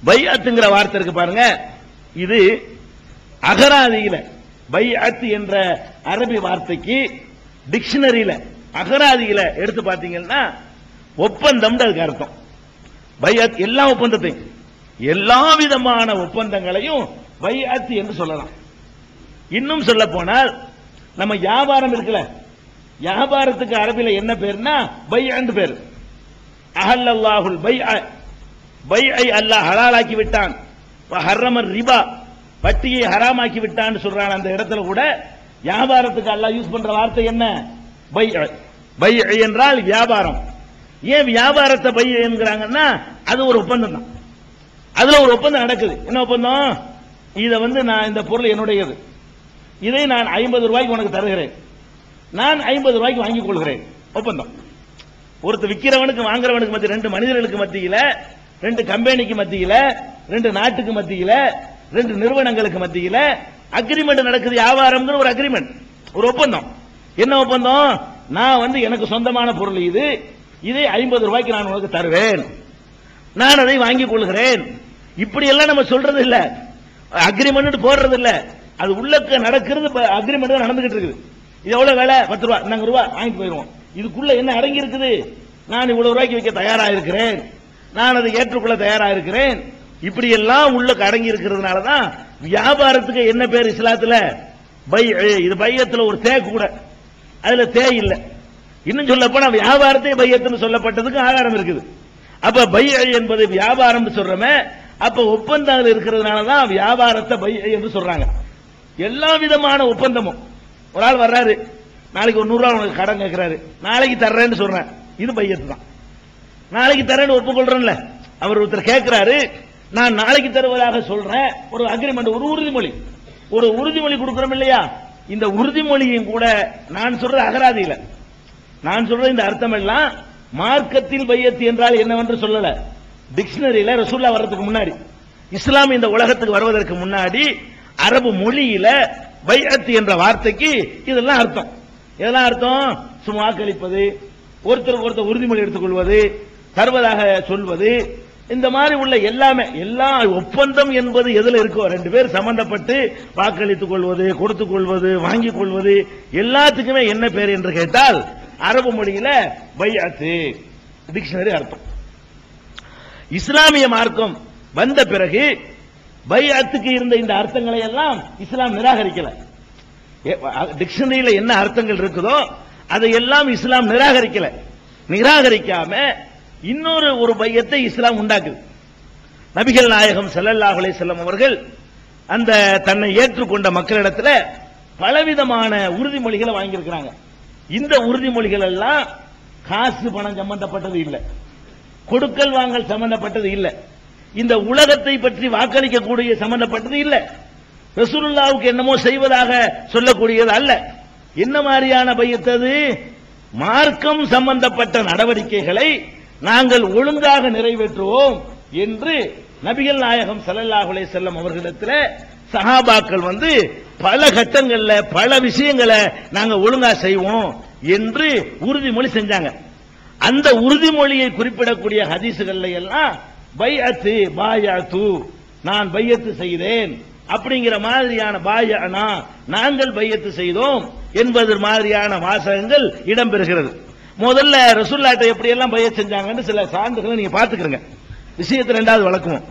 பைஅத்துங்கிற வார்த்தை இருக்கு பாருங்க இது அகராதியில பைஅத் என்ற அரபி வார்த்தைக்கு டிக்ஷனரியில அகராதியில எடுத்து பார்த்தீங்கன்னா ஒப்பந்தம் அதுக்கு அர்த்தம் பைஅத் எல்லா ஒப்பந்தத்தையும் எல்லா விதமான ஒப்பந்தங்களையும் பைஅத் என்று சொல்லலாம் இன்னும் சொல்ல போனால் நம்ம வியாபாரம் இருக்குல்ல வியாபாரத்துக்கு அரபில என்ன பேர்னா பைஅன்னு பேர் அஹல்லல்லாஹுல் பைஅ பைஐ அல்லாஹ் ஹலாலாக்கி விட்டான் ஹர்ரமர் ரிபா வட்டியை ஹராமாக்கி விட்டான்னு சொல்றான் அந்த இடத்துல கூட வியாபாரத்துக்கு அல்லாஹ் யூஸ் பண்ற வார்த்தை என்ன பை பை என்றால் வியாபாரம் ஏன் வியாபாரத்தை பை என்கிறாங்கன்னா அது ஒரு ஒப்பந்தம் தான் அதுல ஒரு ஒப்பந்தம் நடக்குது என்ன ஒப்பந்தம் இதை வந்து நான் இந்த பொருள் என்னுடையது இதை நான் ஐம்பது ரூபாய்க்கு உனக்கு தருகிறேன் நான் ஐம்பது ரூபாய்க்கு வாங்கிக் கொள்கிறேன் ஒப்பந்தம் ஒருத்தர் விக்கிறவனுக்கு வாங்குறவனுக்கு மத்திய ரெண்டு மனிதர்களுக்கு மத்தியில ரெண்டு கம்பெனிக்கு மத்தியில ரெண்டு நாட்டுக்கு மத்தியில ரெண்டு நிறுவனங்களுக்கு மத்தியில அக்ரிமெண்ட் நடக்குது வியாபாரம்ங்கிற ஒரு அக்ரிமெண்ட் ஒரு ஒப்பந்தம் என்ன ஒப்பந்தம் நான் வந்து எனக்கு சொந்தமான பொருள் இது இதை ஐம்பது ரூபாய்க்கு நான் உனக்கு தருவேன் நான் அதை வாங்கிக் கொள்கிறேன் இப்படி எல்லாம் நம்ம சொல்றது இல்ல அக்ரிமெண்ட் போடுறது இல்ல அது உள்ளக்க நடக்கிறது அக்ரிமெண்ட் நடந்துகிட்டு இருக்குது இது எவ்வளவு வேலை பத்து ரூபா நாங்க ரூபா வாங்கிட்டு போயிருவோம் இதுக்குள்ள என்ன அடங்கி இருக்குது நான் இவ்வளவு ரூபாய்க்கு வைக்க தயாரா இருக்கிறேன் நான் அதை ஏற்றுக்கொள்ள தயாரா இருக்கிறேன் இப்படி எல்லாம் உள்ள அடங்கி இருக்கிறதுனால தான் வியாபாரத்துக்கு என்ன பேர் இஸ்லாத்துல பை இது பையத்துல ஒரு தே கூட அதுல தே இல்ல இன்னும் சொல்ல போனா வியாபாரத்தை பையத்துன்னு சொல்லப்பட்டதுக்கு ஆதாரம் இருக்குது அப்ப பை என்பது வியாபாரம் சொல்றமே அப்ப ஒப்பந்தங்கள் இருக்கிறதுனால தான் வியாபாரத்தை பை என்று சொல்றாங்க எல்லா விதமான ஒப்பந்தமும் ஒரு ஆள் வர்றாரு நாளைக்கு ஒரு நூறு ரூபா உனக்கு கடன் கேட்கிறாரு நாளைக்கு தர்றேன்னு சொல்றேன் இது பையத்து தான் நாளைக்கு தரேன்னு ஒப்புக்கொள்றேன்ல அவர் ஒருத்தர் கேட்கிறாரு நான் நாளைக்கு தருவதாக சொல்றேன் ஒரு அக்ரிமெண்ட் ஒரு உறுதிமொழி ஒரு உறுதிமொழி கொடுக்கிறோம் இல்லையா இந்த உறுதிமொழியும் கூட நான் சொல்ற அகராதியில நான் சொல்ற இந்த அர்த்தம் எல்லாம் மார்க்கத்தில் பையத்து என்றால் என்னவென்று சொல்லல டிக்ஷனரியில ரசூல்லா வர்றதுக்கு முன்னாடி இஸ்லாம் இந்த உலகத்துக்கு வருவதற்கு முன்னாடி அரபு மொழியில பையத்து என்ற வார்த்தைக்கு இதெல்லாம் அர்த்தம் இதெல்லாம் அர்த்தம் சும்மா வாக்களிப்பது ஒருத்தருக்கு ஒருத்தர் உறுதிமொழி எடுத்துக்கொள்வது தருவதாக சொல்வது இந்த மாதிரி உள்ள எல்லாமே எல்லா ஒப்பந்தம் என்பது எதுல இருக்கோ ரெண்டு பேர் சம்பந்தப்பட்டு வாக்களித்துக் கொள்வது கொடுத்துக் கொள்வது வாங்கிக் கொள்வது எல்லாத்துக்குமே என்ன பேர் என்று கேட்டால் அரபு மொழியில பையாத்து டிக்ஷனரி அர்த்தம் இஸ்லாமிய மார்க்கம் வந்த பிறகு பையாத்துக்கு இருந்த இந்த அர்த்தங்களை எல்லாம் இஸ்லாம் நிராகரிக்கல டிக்ஷனரியில என்ன அர்த்தங்கள் இருக்குதோ அதையெல்லாம் இஸ்லாம் நிராகரிக்கல நிராகரிக்காம இன்னொரு ஒரு பையத்தை இஸ்லாம் உண்டாக்குது நபிகள் நாயகம் ஸல்லல்லாஹு அலைஹி வஸல்லம் அவர்கள் அந்த தன்னை ஏற்றுக்கொண்ட மக்களிடத்துல பலவிதமான உறுதிமொழிகளை வாங்கியிருக்கிறாங்க இந்த உறுதிமொழிகள் எல்லாம் காசு பணம் சம்பந்தப்பட்டது இல்லை கொடுக்கல் வாங்கல் சம்பந்தப்பட்டது இல்லை இந்த உலகத்தை பற்றி வாக்களிக்கக்கூடிய சம்பந்தப்பட்டது இல்லை ரசூலுல்லாவுக்கு என்னமோ செய்வதாக சொல்லக்கூடியது அல்ல என்ன மாதிரியான பையத்தது மார்க்கம் சம்பந்தப்பட்ட நடவடிக்கைகளை நாங்கள் ஒழுங்காக நிறைவேற்றுவோம் என்று நபிகள் நாயகம் ஸல்லல்லாஹு அலைஹி வஸல்லம் அவர்களிடத்தில் சஹாபாக்கள் வந்து பல கட்டங்கள்ல பல விஷயங்களை நாங்க ஒழுங்கா செய்வோம் என்று உறுதிமொழி செஞ்சாங்க அந்த உறுதிமொழியை குறிப்பிடக்கூடிய ஹதீசுகள்ல எல்லாம் பைஅத்து பாயாத்து நான் பையத்து செய்தேன் அப்படிங்கிற மாதிரியான பாயனா நாங்கள் பையத்து செய்தோம் என்பது மாதிரியான வாசகங்கள் இடம்பெறுகிறது முதல்ல ரசூல்லாட்ட எப்படி எல்லாம் பைய செஞ்சாங்கன்னு சில சான்றுகளை நீங்க பாத்துக்கிறங்க விஷயத்தை ரெண்டாவது வழக்குவோம்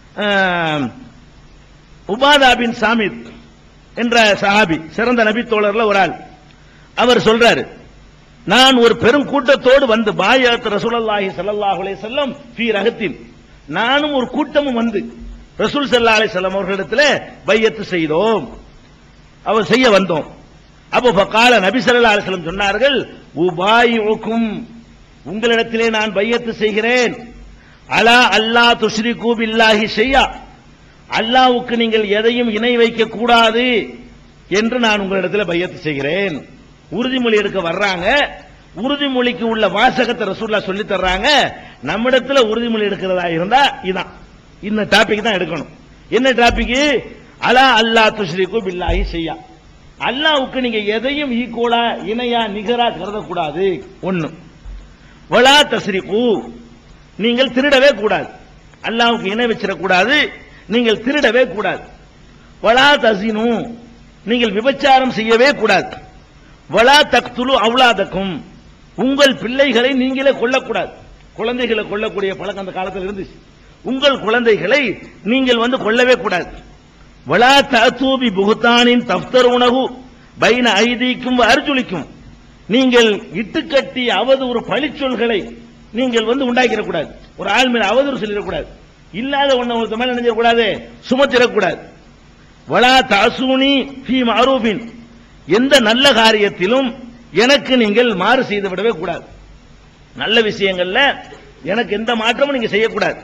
உபாதா பின் சாமித் என்ற சஹாபி சிறந்த நபி தோழர்ல ஒரு ஆள் அவர் சொல்றாரு நான் ஒரு பெரும் கூட்டத்தோடு வந்து பாயாத் ரசூலுல்லாஹி ஸல்லல்லாஹு அலைஹி வஸல்லம் ஃபீ ரஹத்தின் நானும் ஒரு கூட்டமும் வந்து ரசூல் ஸல்லல்லாஹு அலைஹி வஸல்லம் அவர்களிடத்துல பையத்து செய்தோம் அவர் செய்ய வந்தோம் அப்போ ஃபகால நபி ஸல்லல்லாஹு அலைஹி வஸல்லம் சொன்னார்கள் உபாயிஉக்கும் உங்களிடத்திலே நான் பையத்து செய்கிறேன் அலா அல்லாஹ் துஷ்ரிகு பில்லாஹி ஷையா அல்லாஹ்வுக்கு நீங்கள் எதையும் இணை வைக்க கூடாது என்று நான் உங்களிடத்தில் பையத்து செய்கிறேன் உறுதிமொழி எடுக்க வர்றாங்க உறுதிமொழிக்கு உள்ள வாசகத்தை ரசூல்லா சொல்லி தர்றாங்க நம்மிடத்துல உறுதிமொழி எடுக்கிறதா இருந்தா இதான் இந்த டாபிக் தான் எடுக்கணும் என்ன டாபிக் அலா அல்லாஹ் துஷ்ரிகு பில்லாஹி ஷையா அல்லாஹ்வுக்கு நீங்க எதையும் ஈக்குவலா இணையா நிகரா கருதக்கூடாது ஒண்ணு வலா தஸ்ரிகு நீங்கள் திருடவே கூடாது அல்லாஹ்வுக்கு இணை வச்சிடக்கூடாது நீங்கள் திருடவே கூடாது வலா தசினு நீங்கள் விபச்சாரம் செய்யவே கூடாது வலா தக்துலு அவுலாதக்கும் உங்கள் பிள்ளைகளை நீங்களே கொல்லக்கூடாது குழந்தைகளை கொல்லக்கூடிய பழக்கம் அந்த காலத்தில் இருந்துச்சு உங்கள் குழந்தைகளை நீங்கள் வந்து கொல்லவே கூடாது வலா தூபி புகுத்தானின் தப்தர் உணவு பைன ஐதீக்கும் அர்ஜுலிக்கும் நீங்கள் இட்டுக்கட்டி அவதூறு பழிச்சொல்களை நீங்கள் வந்து உண்டாக்கிடக்கூடாது ஒரு ஆள் மேல அவதூறு சொல்லிடக்கூடாது இல்லாத ஒண்ணு ஒருத்த மேல நினைச்சிடக்கூடாது சுமத்திடக்கூடாது வலா தாசூனி ஃபீ மஅரூஃபின் எந்த நல்ல காரியத்திலும் எனக்கு நீங்கள் மாறு செய்து விடவே கூடாது நல்ல விஷயங்கள்ல எனக்கு எந்த மாற்றமும் நீங்க செய்யக்கூடாது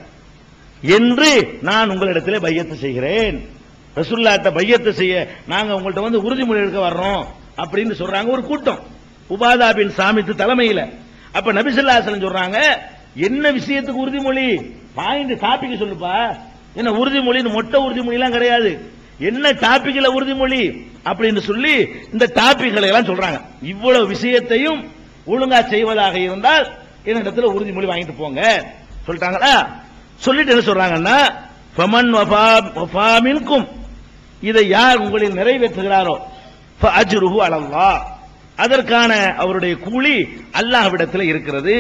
என்று நான் உங்களிடத்திலே பையத்து செய்கிறேன் ரசுல்லாட்ட பையத்து செய்ய நாங்க உங்கள்ட்ட வந்து உறுதிமொழி எடுக்க வர்றோம் அப்படின்னு சொல்றாங்க ஒரு கூட்டம் உபாதா பின் சாமித்து தலைமையில அப்ப நபிசல்லாசலம் சொல்றாங்க என்ன விஷயத்துக்கு உறுதிமொழி பாயிண்ட் டாபிக் சொல்லுப்பா என்ன உறுதிமொழின்னு மொட்டை உறுதிமொழி எல்லாம் கிடையாது என்ன டாபிக்ல உறுதிமொழி அப்படின்னு சொல்லி இந்த டாபிக்களை எல்லாம் சொல்றாங்க இவ்வளவு விஷயத்தையும் ஒழுங்கா செய்வதாக இருந்தால் என்னிடத்துல உறுதிமொழி வாங்கிட்டு போங்க சொல்லிட்டாங்களா சொல்லிட்டு என்ன சொல்றாங்கன்னா ஃபமன் வஃபா வஃபா மின்கும் இதை யார் உங்களில் நிறைவேற்றுகிறாரோ அஜ்ருஹு அலல்லாஹ் அதற்கான அவருடைய கூலி அல்லாஹ்விடத்தில் இருக்கிறது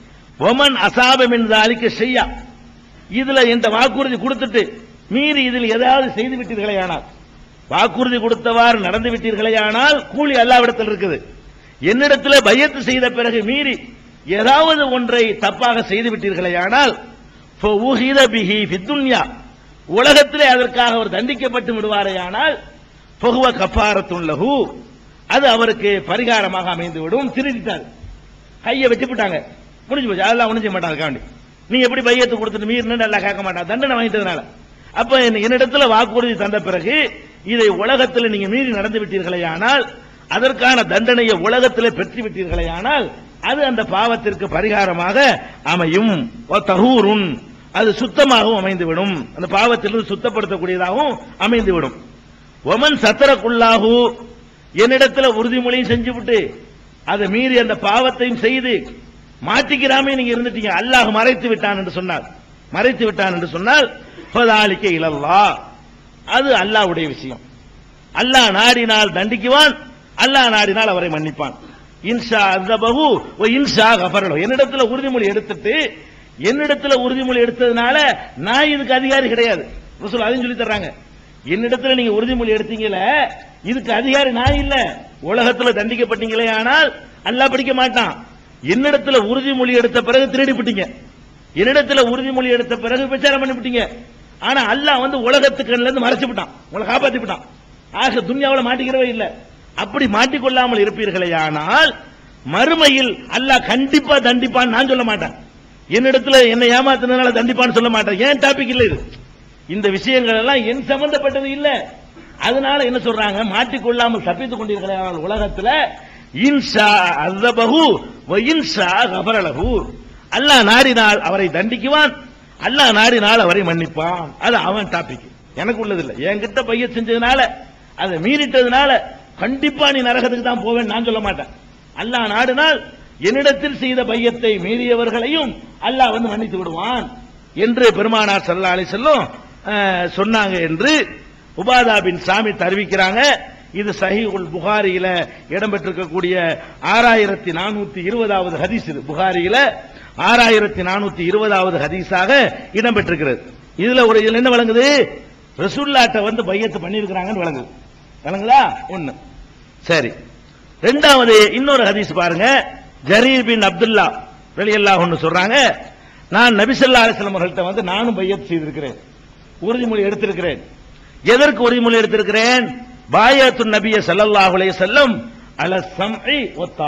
ஒமன் அசாப மின் தாலிக்க செய்யா இதுல இந்த வாக்குறுதி கொடுத்துட்டு மீறி இதில் ஏதாவது செய்து விட்டீர்களே ஆனால் வாக்குறுதி கொடுத்தவாறு நடந்து விட்டீர்களே ஆனால் கூலி அல்லாவிடத்தில் இருக்குது என்னிடத்தில் பயத்து செய்த பிறகு மீறி ஏதாவது ஒன்றை தப்பாக செய்து விட்டீர்களே ஆனால் ஃபஉஹித பிஹி ஃபித்துன்யா உலகத்திலே அதற்காக அவர் தண்டிக்கப்பட்டு விடுவாரே ஆனால் ஃபஹுவ கஃபாரத்துன் லஹு அது அவருக்கு பரிகாரமாக அமைந்துவிடும் திருடிட்டார் கையை வச்சுட்டாங்க முடிஞ்சு போச்சு அதெல்லாம் ஒண்ணும் செய்ய மாட்டாங்க காண்டி நீ எப்படி பையத்து கொடுத்துட்டு மீறினு நல்லா கேட்க மாட்டான் தண்டனை வாங்கிட்டதுனால அப்ப என்ன- என்னிடத்துல வாக்குறுதி தந்த பிறகு இதை உலகத்தில் நீங்க மீறி நடந்து விட்டீர்களே ஆனால் அதற்கான தண்டனையை உலகத்திலே பெற்று விட்டீர்களே ஆனால் அது அந்த பாவத்திற்கு பரிகாரமாக அமையும் வ தஹூருன் அது சுத்தமாகவும் அமைந்துவிடும் அந்த பாவத்திலிருந்து சுத்தப்படுத்தக்கூடியதாகவும் அமைந்துவிடும் ஒமன் சத்தரக்குள்ளாகு என்னிடத்துல உறுதிமொழியும் செஞ்சுவிட்டு அதை மீறி அந்த பாவத்தையும் செய்து மாட்டிக்கிறாமே நீங்க இருந்துட்டீங்க அல்லாஹ் மறைத்து விட்டான் என்று சொன்னார் மறைத்து விட்டான் என்று சொன்னால் ஃபதாலிக்க இலல்லா அது அல்லாஹ்வுடைய விஷயம் அல்லாஹ் நாடினால் தண்டிக்குவான் அல்லாஹ் நாடினால் அவரை மன்னிப்பான் இன்ஷா அஸ்தபஹு வ இன்ஷா கஃபரலு என்னிடத்துல உறுதிமொழி எடுத்துட்டு என்னிடத்துல உறுதிமொழி எடுத்ததுனால நான் இதுக்கு அதிகாரி கிடையாது ரசூல் அதையும் சொல்லி தர்றாங்க என்னிடத்துல நீங்க உறுதிமொழி எடுத்தீங்கல இதுக்கு அதிகாரி நான் இல்ல உலகத்துல தண்டிக்கப்பட்டீங்களே ஆனால் அல்லாஹ் படிக்க மாட்டான் என்னிடத்துல உறுதிமொழி எடுத்த பிறகு திருடிப்பிட்டீங்க என்னிடத்துல உறுதிமொழி எடுத்த பிறகு விசாரம் பண்ணிவிட்டீங்க ஆனா அல்லாஹ் வந்து உலகத்து கண்ணுல இருந்து மறைச்சு விட்டான் உங்களை காப்பாத்தி விட்டான் ஆக துன்யாவுல மாட்டிக்கிறவே இல்ல அப்படி மாட்டிக்கொள்ளாமல் இருப்பீர்களே ஆனால் மறுமையில் அல்லாஹ் கண்டிப்பா தண்டிப்பான்னு நான் சொல்ல மாட்டேன் என்னிடத்துல என்ன ஏமாத்தினால தண்டிப்பான்னு சொல்ல மாட்டேன் ஏன் டாபிக் இல்ல இது இந்த விஷயங்கள் எல்லாம் என் சம்பந்தப்பட்டது இல்ல அதனால என்ன சொல்றாங்க மாட்டிக்கொள்ளாமல் தப்பித்துக் கொண்டீர்களே ஆனால் உலகத்துல இன்ஷா அஸ்தபஹு வ இன்ஷா கஃபரலஹு அல்லாஹ் நாடினால் அவரை தண்டிக்குவான் அல்லாஹ் நாடினால் அவரை மன்னிப்பான் அது அவன் டாபிக் எனக்கு உள்ளது இல்ல என்கிட்ட பைய செஞ்சதுனால அதை மீறிட்டதுனால கண்டிப்பா நீ நரகத்துக்கு தான் போவேன் நான் சொல்ல மாட்டேன் அல்லாஹ் நாடினால் என்னிடத்தில் செய்த பையத்தை மீறியவர்களையும் அல்லாஹ் வந்து மன்னித்து விடுவான் என்று பெருமானார் ஸல்லல்லாஹு அலைஹி செல்லும் சொன்னாங்க என்று உபாதா பின் சாமி தெரிவிக்கிறாங்க இது சஹீஹுல் புகாரியில இடம்பெற்றிருக்கக்கூடிய ஆறாயிரத்தி நானூத்தி இருபதாவது ஹதீஸ் இது புகாரியில ஆறாயிரத்தி நானூத்தி இருபதாவது ஹதீஸாக இடம்பெற்றிருக்கிறது இதுல ஒரு இதுல என்ன வழங்குது ரசூல்லாட்ட வந்து பையத்து பண்ணியிருக்கிறாங்கன்னு வழங்குது வழங்குதா ஒண்ணு சரி ரெண்டாவது இன்னொரு ஹதீஸ் பாருங்க ஜரீர் பின் அப்துல்லா வெளியல்லாஹ் ஒன்று சொல்றாங்க நான் நபிசல்லா அலிஸ்லாம் அவர்கள்ட்ட வந்து நானும் பையத் செய்திருக்கிறேன் உறுதிமொழி எடுத்திருக்கிறேன் எதற்கு உறுதிமொழி எடுத்திருக்கிறேன் பாயத்து நபிய ஸல்லல்லாஹு அலைஹி வஸல்லம் அல சம்இ ஒத்தா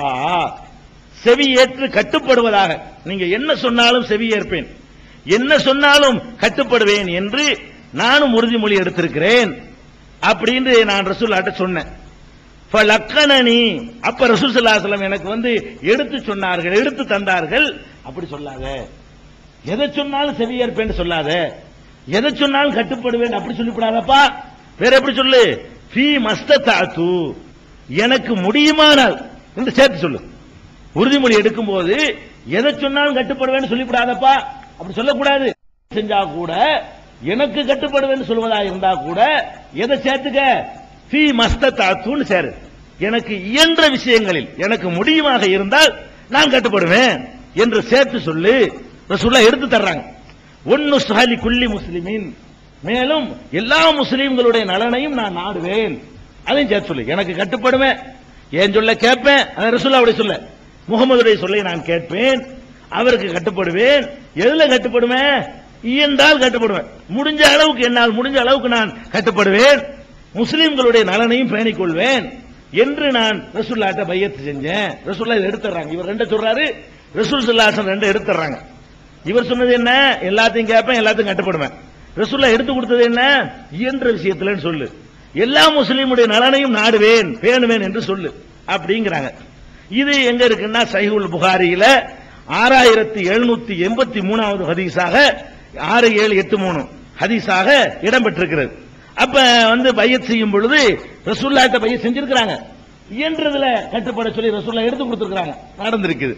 செவி ஏற்று கட்டுப்படுவதாக நீங்க என்ன சொன்னாலும் செவி ஏற்பேன் என்ன சொன்னாலும் கட்டுப்படுவேன் என்று நானும் உறுதிமொழி எடுத்திருக்கிறேன் அப்படின்னு நான் ரசூல்லாட்ட சொன்னேன் ஃபலக்கனனி அப்ப ரசூல் ஸல்லல்லாஹு அலைஹி வஸல்லம் எனக்கு வந்து எடுத்து சொன்னார்கள் எடுத்து தந்தார்கள் அப்படி சொல்லாத எதை சொன்னாலும் செவியேற்பேன்னு சொல்லாத எதை சொன்னாலும் கட்டுப்படுவேன் அப்படி சொல்லிவிடாதப்பா வேற எப்படி சொல்லு ஃபீ மஸ்ததாத்து எனக்கு முடியுமானால் என்று சேர்த்து சொல்லு உறுதிமொழி எடுக்கும்போது எதை சொன்னாலும் கட்டுப்படுவேன்னு சொல்லிவிடாதப்பா அப்படி சொல்லக்கூடாது செஞ்சா கூட எனக்கு கட்டுப்படுவேன்னு சொல்வதா இருந்தா கூட எதை சேர்த்துக்க ஃபீ மஸ்தத்தாத்துன்னு சேரு எனக்கு இயன்ற விஷயங்களில் எனக்கு முடியுமாக இருந்தால் நான் கட்டுப்படுவேன் என்று சேர்த்து சொல்லு ரசூல்லா எடுத்து தர்றாங்க ஒன்னு சாலி குள்ளி முஸ்லிமின் மேலும் எல்லா முஸ்லிம்களுடைய நலனையும் நான் நாடுவேன் அதையும் சேர்த்து சொல்லு எனக்கு கட்டுப்படுவேன் ஏன் சொல்ல கேட்பேன் அதை ரசூல்லாவுடைய சொல்ல முகமதுடைய சொல்லை நான் கேட்பேன் அவருக்கு கட்டுப்படுவேன் எதுல கட்டுப்படுவேன் இயன்றால் கட்டுப்படுவேன் முடிஞ்ச அளவுக்கு என்னால் முடிஞ்ச அளவுக்கு நான் கட்டுப்படுவேன் முஸ்லிம்களுடைய நலனையும் பேணிக் கொள்வேன் என்று நான் ரசூல்லாட்ட பையத்து செஞ்சேன் ரசூல்லா இதை எடுத்துறாங்க இவர் ரெண்ட சொல்றாரு ரசூல் சல்லாசன் ரெண்டு எடுத்துறாங்க இவர் சொன்னது என்ன எல்லாத்தையும் கேட்பேன் எல்லாத்தையும் கட்டுப்படுவேன் ரசூல்லா எடுத்து கொடுத்தது என்ன இயன்ற விஷயத்துலன்னு சொல்லு எல்லா முஸ்லீமுடைய நலனையும் நாடுவேன் பேணுவேன் என்று சொல்லு அப்படிங்கிறாங்க இது எங்க இருக்குன்னா சஹிவுல் புகாரியில ஆறாயிரத்தி எழுநூத்தி எண்பத்தி மூணாவது ஹதீஸாக ஆறு ஏழு எட்டு மூணு ஹதீஸாக இடம்பெற்றிருக்கிறது அப்ப வந்து பையத் செய்யும் பொழுது ரசூல்லாட்ட பையத் செஞ்சிருக்கிறாங்க இயன்றதுல கட்டுப்பட சொல்லி ரசூல்லா எடுத்து கொடுத்திருக்கிறாங்க நடந்திருக்குது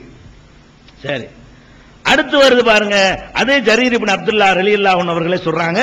சரி அடுத்து வருது பாருங்க அதே ஜரீர் இப்னு அப்துல்லா ரலியல்லாஹு அவர்களே சொல்றாங்க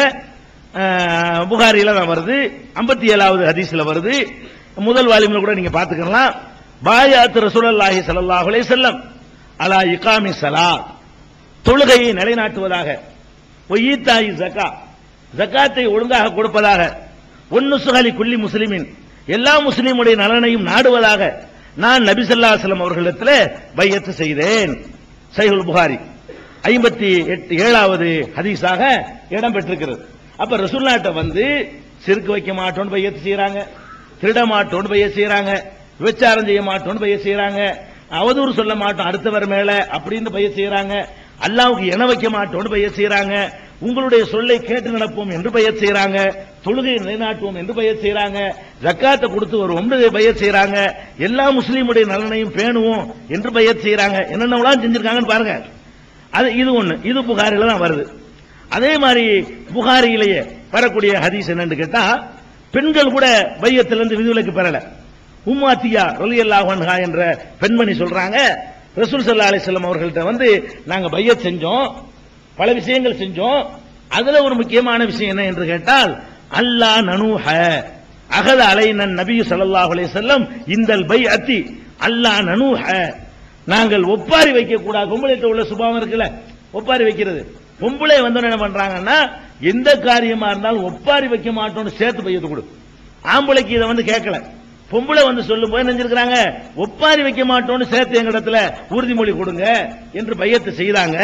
அஹ், புகாரில தான் வருது 57வது ஏழாவது ஹதீஸ்ல வருது முதல் வால்யூம்ல கூட நீங்க பாத்துக்கலாம் பாயாத் ரசூலுல்லாஹி ஸல்லல்லாஹு அலைஹி வஸல்லம் அலா இகாமி ஸலா தொழுகையை நிலைநாட்டுவதாக ஒய்யீத்தாயி ஜக்கா ஜக்காத்தை ஒழுங்காக கொடுப்பதாக ஒன்னு சுகலி குல்லி முஸ்லிமின் எல்லா முஸ்லிமுடைய நலனையும் நாடுவதாக நான் நபி ஸல்லல்லாஹு அலைஹி வஸல்லம் அவர்களிடத்தில் பையத்து செய்தேன் சைஹுல் புகாரி ஐம்பத்தி எட்டு ஏழாவது ஹதீஸாக இடம் பெற்றிருக்கிறது அப்ப ரசூல்லாட்ட வந்து சிறுக்கு வைக்க மாட்டோம்னு பையத்து செய்யறாங்க திருட மாட்டோம்னு பைய செய்யறாங்க விபச்சாரம் செய்ய மாட்டோம்னு பைய செய்யறாங்க அவதூறு சொல்ல மாட்டோம் அடுத்தவர் மேல அப்படின்னு பைய செய்யறாங்க அல்லாவுக்கு என வைக்க மாட்டோம்னு பைய செய்யறாங்க உங்களுடைய சொல்லை கேட்டு நடப்போம் என்று பையத் செய்யறாங்க தொழுகையை நிலைநாட்டுவோம் என்று பையத் செய்யறாங்க ஜக்காத்தை கொடுத்து வருவோம் பையத் செய்யறாங்க எல்லா முஸ்லீமுடைய நலனையும் பேணுவோம் என்று பையத் செய்யறாங்க என்னென்னலாம் செஞ்சிருக்காங்கன்னு பாருங்க அது இது ஒண்ணு இது புகாரில தான் வருது அதே மாதிரி புகாரியிலேயே வரக்கூடிய ஹதீஸ் என்னன்னு கேட்டா பெண்கள் கூட பையத்திலிருந்து விதிவிலக்கு பெறல உம்மாத்தியா ரலியல்லாஹு அன்ஹா என்ற பெண்மணி சொல்றாங்க ரசூல் ஸல்லல்லாஹு அலைஹி வஸல்லம் அவர்கள்ட்ட வந்து நாங்க பையத் செஞ்சோம் பல விஷயங்கள் செஞ்சோம் அதுல ஒரு முக்கியமான விஷயம் என்ன என்று கேட்டால் அல்லாஹ் நனூஹ அகத அலைனன் நபி ஸல்லல்லாஹு அலைஹி வஸல்லம் இந்தல் பைஅத்தி அல்லாஹ் நனூஹ நாங்கள் ஒப்பாரி வைக்க கூடாது பொம்பளைட்ட உள்ள சுபாவம் இருக்குல்ல ஒப்பாரி வைக்கிறது பொம்பளை வந்து என்ன பண்றாங்கன்னா எந்த காரியமா இருந்தாலும் ஒப்பாரி வைக்க மாட்டோம்னு சேர்த்து பையத்து கொடு ஆம்பளைக்கு இதை வந்து கேட்கல பொம்பளை வந்து சொல்லும் போது நினைஞ்சிருக்கிறாங்க ஒப்பாரி வைக்க மாட்டோம்னு சேர்த்து எங்க இடத்துல உறுதிமொழி கொடுங்க என்று பையத்து செய்தாங்க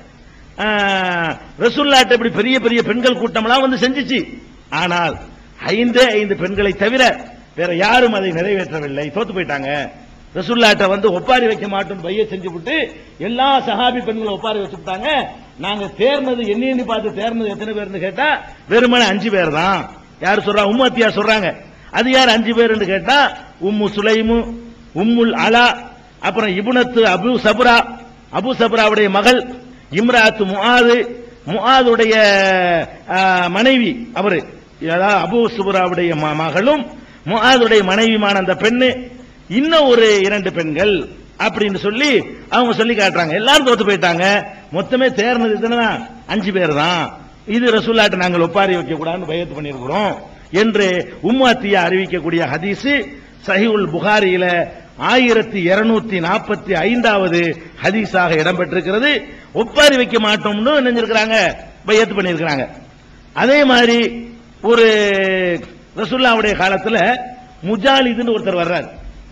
ரசுல்லாட்ட இப்படி பெரிய பெரிய பெண்கள் கூட்டம்லாம் வந்து செஞ்சுச்சு ஆனால் ஐந்தே ஐந்து பெண்களை தவிர வேற யாரும் அதை நிறைவேற்றவில்லை தோத்து போயிட்டாங்க ரசுல்லாட்ட வந்து ஒப்பாரி வைக்க மாட்டோம் பைய செஞ்சு விட்டு எல்லா சஹாபி பெண்களும் ஒப்பாரி வச்சுட்டாங்க நாங்க தேர்னது எண்ணி எண்ணி பார்த்து தேர்னது எத்தனை பேர்னு கேட்டா வெறுமனே அஞ்சு பேர் தான் யார் சொல்றா உம்மத்தியா சொல்றாங்க அது யார் அஞ்சு பேர்னு கேட்டா உம்மு சுலைமு உம்முல் அலா அப்புறம் இபுனத்து அபு சபுரா அபு சபுராவுடைய மகள் இம்ராத்து முஆது முஆதுடைய ஆ, மனைவி அவரு அதாவது அபு சுபுராவுடைய ம- மகளும் முஆதுடைய மனைவிமான அந்த பெண்ணு இன்னும் ஒரு இரண்டு பெண்கள் அப்படின்னு சொல்லி அவங்க சொல்லி காட்டுறாங்க எல்லாரும் தோத்து போயிட்டாங்க மொத்தமே தேர்னது இதுனா அஞ்சு பேர் தான் இது ரசூல்லாட்ட நாங்கள் ஒப்பாரி வைக்க கூடாதுன்னு பயத்து பண்ணியிருக்கிறோம் என்று உம்மாத்தியா அறிவிக்கக்கூடிய ஹதீஸ் சஹிவுல் புகாரியில ஆயிரத்தி இருநூத்தி நாற்பத்தி ஐந்தாவது ஹதீஸாக இடம்பெற்றிருக்கிறது ஒப்பாரி வைக்க மாட்டோம்னு நினைஞ்சிருக்கிறாங்க பயத்து பண்ணியிருக்கிறாங்க அதே மாதிரி ஒரு ரசுல்லாவுடைய காலத்துல முஜாலிதுன்னு ஒருத்தர் வர்றார்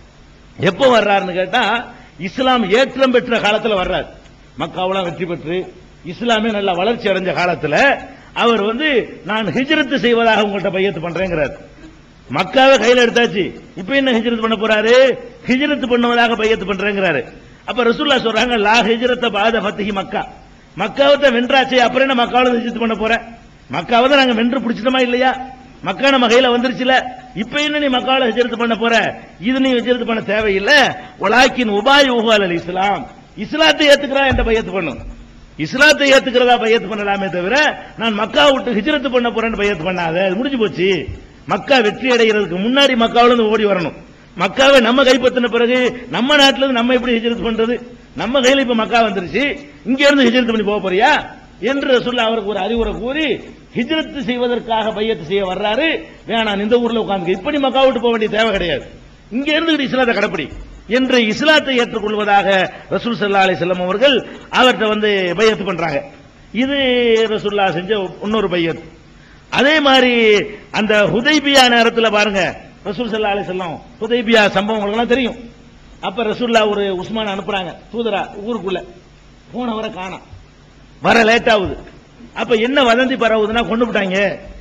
எப்போ வர்றாருன்னு கேட்டா இஸ்லாம் ஏற்றம் பெற்ற காலத்துல வர்றார் மக்காவெல்லாம் வெற்றி பெற்று இஸ்லாமே நல்ல வளர்ச்சி அடைஞ்ச காலத்துல அவர் வந்து நான் ஹிஜ்ரத் செய்வதாக உங்கள்கிட்ட பையத்து பண்றேங்கிறார் மக்காவை கையில எடுத்தாச்சு இப்ப என்ன ஹிஜ்ரத் பண்ண போறாரு ஹிஜ்ரத் பண்ணுவதாக பையத்து பண்றேங்கிறாரு அப்ப ரசூல்லா சொல்றாங்க லா ஹிஜ்ரத்த பாத ஃபத்திஹி மக்கா மக்காவை தான் வென்றாச்சே அப்புறம் என்ன மக்காவில் ஹிஜ்ரத் பண்ண போற மக்காவை தான் நாங்க வென்று பிடிச்சிட்டோமா இல்லையா மக்கா நம்ம கையில வந்துருச்சுல இப்ப என்ன நீ மக்காவில் ஹிஜ்ரத் பண்ண போற இது நீ ஹிஜ்ரத் பண்ண தேவையில்லை உலாக்கின் உபாய் உகால் அல் இஸ்லாம் இஸ்லாத்தை ஏத்துக்கிறா என்ற பையத்து பண்ணும் இஸ்லாத்தை ஏத்துக்கிறதா பையத்து பண்ணலாமே தவிர நான் மக்கா விட்டு ஹிஜ்ரத் பண்ண போறேன்னு பையத்து பண்ணாத அது முடிஞ்சு போச்சு மக்கா வெற்றி அடைகிறதுக்கு முன்னாடி மக்காவுல இருந்து ஓடி வரணும் மக்காவை நம்ம கைப்பற்றின பிறகு நம்ம நாட்டுல இருந்து நம்ம எப்படி ஹிஜ்ரத் பண்றது நம்ம கையில இப்ப மக்கா வந்துருச்சு இங்க இருந்து ஹிஜ்ரத் பண்ணி போக போறியா என்று ரசூல்லா அவருக்கு ஒரு அறிவுரை கூறி ஹிஜ்ரத் செய்வதற்காக பையத்து செய்ய வர்றாரு வேணாம் இந்த ஊர்ல உட்கார்ந்து இப்படி மக்கா விட்டு போக வேண்டிய தேவை கிடையாது இங்க இருந்து இஸ்லாத்தை கடைப்பிடி என்று இஸ்லாத்தை ஏற்றுக்கொள்வதாக ரசூல் சல்லா அலி செல்லம் அவர்கள் அவர்கிட்ட வந்து பையத்து பண்றாங்க இது ரசூல்லா செஞ்ச இன்னொரு பையத் அதே மாதிரி அந்த ஹுதைபியா நேரத்தில் பாருங்க ரசூல் சல்லா அலி செல்லம் ஹுதைபியா சம்பவம் உங்களுக்கு தெரியும் அப்ப ரசூல்லா ஒரு உஸ்மான் அனுப்புறாங்க தூதரா ஊருக்குள்ள போனவரை காணோம் வர லேட் ஆகுது அப்ப என்ன வதந்தி பரவுதுன்னா கொண்டு விட்டாங்க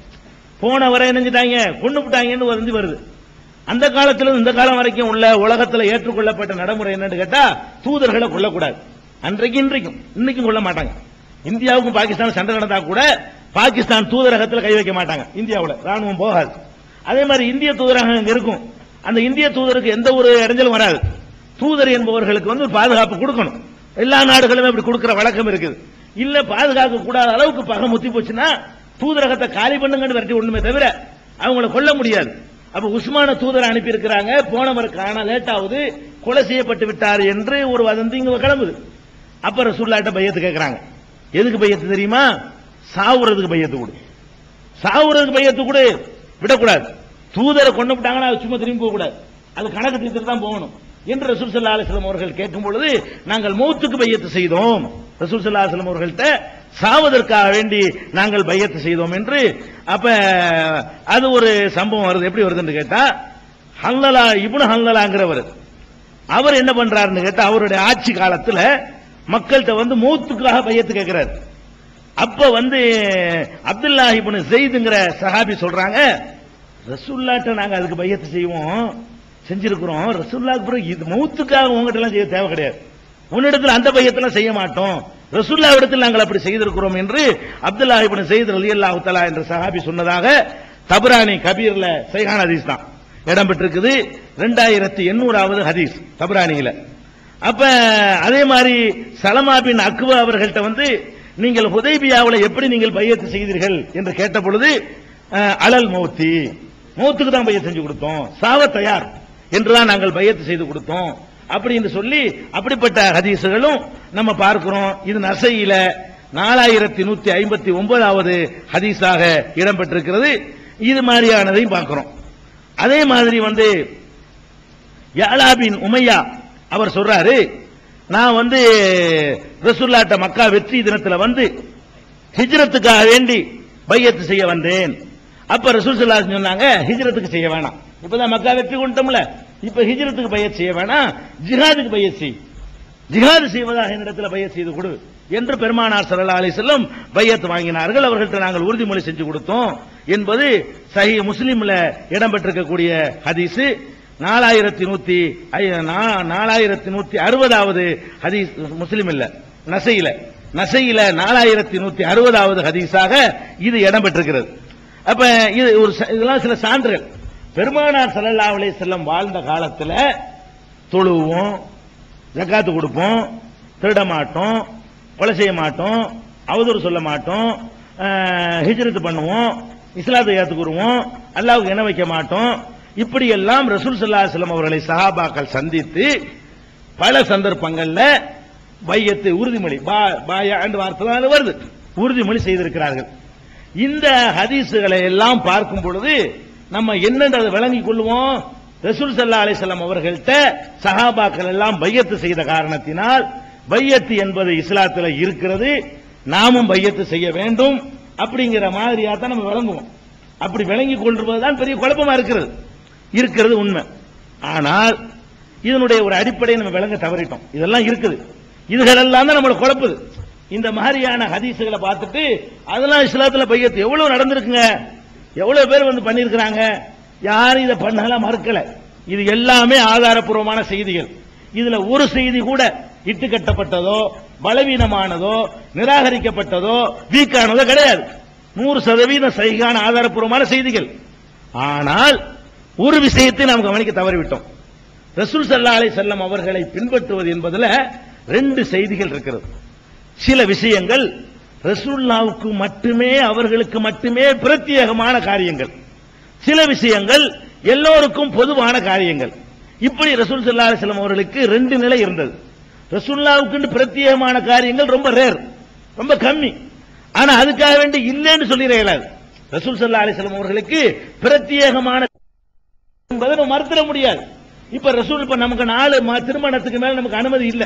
போன வரை நினைஞ்சிட்டாங்க கொண்டு விட்டாங்கன்னு வதந்தி வருது அந்த காலத்துல இருந்து இந்த காலம் வரைக்கும் உள்ள உலகத்துல ஏற்றுக்கொள்ளப்பட்ட நடைமுறை என்னன்னு கேட்டா தூதர்களை கொல்லக்கூடாது அன்றைக்கு இன்றைக்கும் இன்னைக்கும் கொல்ல மாட்டாங்க இந்தியாவுக்கும் பாகிஸ்தான் சண்டை நடந்தா கூட பாகிஸ்தான் தூதரகத்துல கை வைக்க மாட்டாங்க இந்தியாவுல ராணுவம் போகாது அதே மாதிரி இந்திய தூதரகம் இங்க இருக்கும் அந்த இந்திய தூதருக்கு எந்த ஒரு இடைஞ்சலும் வராது தூதர் என்பவர்களுக்கு வந்து ஒரு பாதுகாப்பு கொடுக்கணும் எல்லா நாடுகளுமே அப்படி கொடுக்கிற வழக்கம் இருக்குது இல்ல பாதுகாக்க கூடாத அளவுக்கு பகை முத்தி போச்சுன்னா தூதரகத்தை காலி பண்ணுங்கன்னு விரட்டி ஒண்ணுமே தவிர அவங்கள கொல்ல முடியாது அப்ப உஸ்மான தூதரை அனுப்பி இருக்கிறாங்க போனவர் காண லேட் ஆகுது கொலை செய்யப்பட்டு விட்டார் என்று ஒரு வதந்தி இங்க கிளம்புது அப்ப ரசூல்லாட்ட பையத்து கேட்கறாங்க எதுக்கு பையத்து தெரியுமா சாவுறதுக்கு பையத்து கொடு சாவுறதுக்கு பையத்து கொடு விடக்கூடாது தூதரை கொண்டு விட்டாங்கன்னா அது சும்மா திரும்பி போக கூடாது அது கணக்கு தீர்த்துட்டு தான் போகணும் என்று ரசூல் சல்லா அலிஸ்லாம் அவர்கள் கேட்கும் பொழுது நாங்கள் மௌத்துக்கு பையத்து செய்தோம் ரசூல் சல்லா அலிஸ்லாம் அவர்கள்ட்ட சாவதற்காக வேண்டி நாங்கள் பையத்து செய்தோம் என்று அப்ப அது ஒரு சம்பவம் வருது எப்படி வருதுன்னு கேட்டா ஹல்லலா இப்னு ஹல்லலாங்கிறவர் அவர் என்ன பண்றாருன்னு கேட்டா அவருடைய ஆட்சி காலத்துல மக்கள்கிட்ட வந்து மௌத்துக்காக பையத்து கேட்கிறார் அப்ப வந்து அப்துல்லா இப்னு ஜெயிதுங்கிற சஹாபி சொல்றாங்க ரசூல்லாட்ட நாங்க அதுக்கு பையத்து செய்வோம் செஞ்சிருக்கிறோம் ரசூல்லாக்கு பிறகு இது மௌத்துக்காக உங்ககிட்ட எல்லாம் செய்ய தேவை கிடையாது உன்னிடத்துல அந்த பையத்தெல்லாம் செய்ய மாட்டோம் ரசூல்லா இடத்தில் நாங்கள் அப்படி செய்திருக்கிறோம் என்று அப்துல்லா இப்னு செய்து ரலியல்லாஹு தஆலா என்ற சஹாபி சொன்னதாக தபரானி கபீர்ல சைஹான ஹதீஸ் தான் இடம் பெற்றிருக்குது ரெண்டாயிரத்தி எண்ணூறாவது ஹதீஸ் தபரானியில அப்ப அதே மாதிரி சலமா பின் அக்வா அவர்கள்ட்ட வந்து நீங்கள் ஹுதைபியாவில் எப்படி நீங்கள் பையத்து செய்தீர்கள் என்று கேட்ட பொழுது அஹ், அலல் மௌத்தி மௌத்துக்கு தான் பையத்து செஞ்சு கொடுத்தோம் சாவ தயார் என்றுதான் நாங்கள் பையத்து செய்து கொடுத்தோம் அப்படின்னு சொல்லி அப்படிப்பட்ட ஹதீசுகளும் நம்ம பார்க்கிறோம் இது நசையில நாலாயிரத்தி நூத்தி ஐம்பத்தி ஒன்பதாவது ஹதீஸாக இடம்பெற்றிருக்கிறது இது மாதிரியானதையும் பார்க்கிறோம் அதே மாதிரி வந்து யாலாபின் உமையா அவர் சொல்றாரு நான் வந்து ரசூல்லாட்ட மக்கா வெற்றி தினத்துல வந்து ஹிஜ்ரத்துக்காக வேண்டி பையத்து செய்ய வந்தேன் அப்ப ரசூல் ஸல்லல்லாஹு அலைஹி சொன்னாங்க ஹிஜ்ரத்துக்கு செய்ய வேணாம் இப்பதான் மக்கா வெற்றி கொண்டோம்ல இப்ப ஹிஜ்ரத்துக்கு பையத் செய்ய வேணாம் ஜிஹாதுக்கு பையத் செய் ஜிஹாது செய்வதாக என்னிடத்துல பையத் செய்து கொடு என்று பெருமானார் ஸல்லல்லாஹு அலைஹி வஸல்லம் பையத் வாங்கினார்கள் அவர்கள்ட்ட நாங்கள் உறுதிமொழி செஞ்சு கொடுத்தோம் என்பது சஹி முஸ்லிம்ல இடம்பெற்றிருக்கக்கூடிய ஹதீஸ் நாலாயிரத்தி நூத்தி ஐ- நா- நாலாயிரத்தி நூத்தி அறுபதாவது ஹதீஸ் முஸ்லிம் இல்ல நசையில நசையில நாலாயிரத்தி நூத்தி அறுபதாவது ஹதீஸாக இது இடம்பெற்றிருக்கிறது அப்ப இது ஒரு ச- இதெல்லாம் சில சான்றுகள் பெருமானார் ஸல்லல்லாஹு அலைஹி வஸல்லம் வாழ்ந்த காலத்துல தொழுவோம் ஜக்காத்து கொடுப்போம் திருட மாட்டோம் கொலை செய்ய மாட்டோம் அவதூறு சொல்ல மாட்டோம் அஹ், ஹிஜ்ரத் பண்ணுவோம் இஸ்லாத்தை ஏத்துக்குருவோம் அல்லாவுக்கு இணை வைக்க மாட்டோம் இப்படி எல்லாம் ரசூல் ஸல்லல்லாஹு அலைஹி வஸல்லம் அவர்களை சஹாபாக்கள் சந்தித்து பல சந்தர்ப்பங்கள்ல பையத்து உறுதிமொழி பா- பாயாண்டு வார்த்தை தான் அது வருது உறுதிமொழி செய்திருக்கிறார்கள் இந்த ஹதீஸுகளை எல்லாம் பார்க்கும் பொழுது நம்ம என்னன்றதை விளங்கிக் கொள்வோம் ரசூல் சல்லா அலிசல்லாம் அவர்கள்ட்ட சஹாபாக்கள் எல்லாம் பையத்து செய்த காரணத்தினால் பையத்து என்பது இஸ்லாத்துல இருக்கிறது நாமும் பையத்து செய்ய வேண்டும் அப்படிங்கிற மாதிரியா தான் நம்ம விளங்குவோம் அப்படி விளங்கிக் கொள்வதுதான் பெரிய குழப்பமா இருக்கிறது இருக்கிறது உண்மை ஆனால் இதனுடைய ஒரு அடிப்படையை நம்ம விளங்க தவறிட்டோம் இதெல்லாம் இருக்குது இதுகளெல்லாம் தான் நம்மளை குழப்புது இந்த மாதிரியான ஹதீஸுகளை பார்த்துட்டு அதெல்லாம் இஸ்லாத்துல பையத்து எவ்வளவு நடந்திருக்குங்க எவ்வளவு பேர் வந்து பண்ணியிருக்கிறாங்க யாரும் இதை பண்ணலாம் மறுக்கல இது எல்லாமே ஆதாரப்பூர்வமான செய்திகள் இதுல ஒரு செய்தி கூட இட்டு கட்டப்பட்டதோ பலவீனமானதோ நிராகரிக்கப்பட்டதோ வீக்கானதோ கிடையாது நூறு சதவீதம் சைகான ஆதாரப்பூர்வமான செய்திகள் ஆனால் ஒரு விஷயத்தை நாம் கவனிக்க தவறிவிட்டோம் ரசூல் சல்லா அலை செல்லம் அவர்களை பின்பற்றுவது என்பதுல ரெண்டு செய்திகள் இருக்கிறது சில விஷயங்கள் ரசூல்லாவுக்கு மட்டுமே அவர்களுக்கு மட்டுமே பிரத்யேகமான காரியங்கள் சில விஷயங்கள் எல்லோருக்கும் பொதுவான காரியங்கள் இப்படி ரசூல் சல்லா அலிஸ்லாம் அவர்களுக்கு ரெண்டு நிலை இருந்தது ரசூல்லாவுக்கு பிரத்யேகமான காரியங்கள் ரொம்ப ரேர் ரொம்ப கம்மி ஆனா அதுக்காக வேண்டி இல்லைன்னு சொல்லிட இயலாது ரசூல் சல்லா அலிஸ்லாம் அவர்களுக்கு பிரத்யேகமான என்பதை நம்ம மறுத்திட முடியாது இப்ப ரசூல் இப்ப நமக்கு நாலு ம- திருமணத்துக்கு மேல நமக்கு அனுமதி இல்ல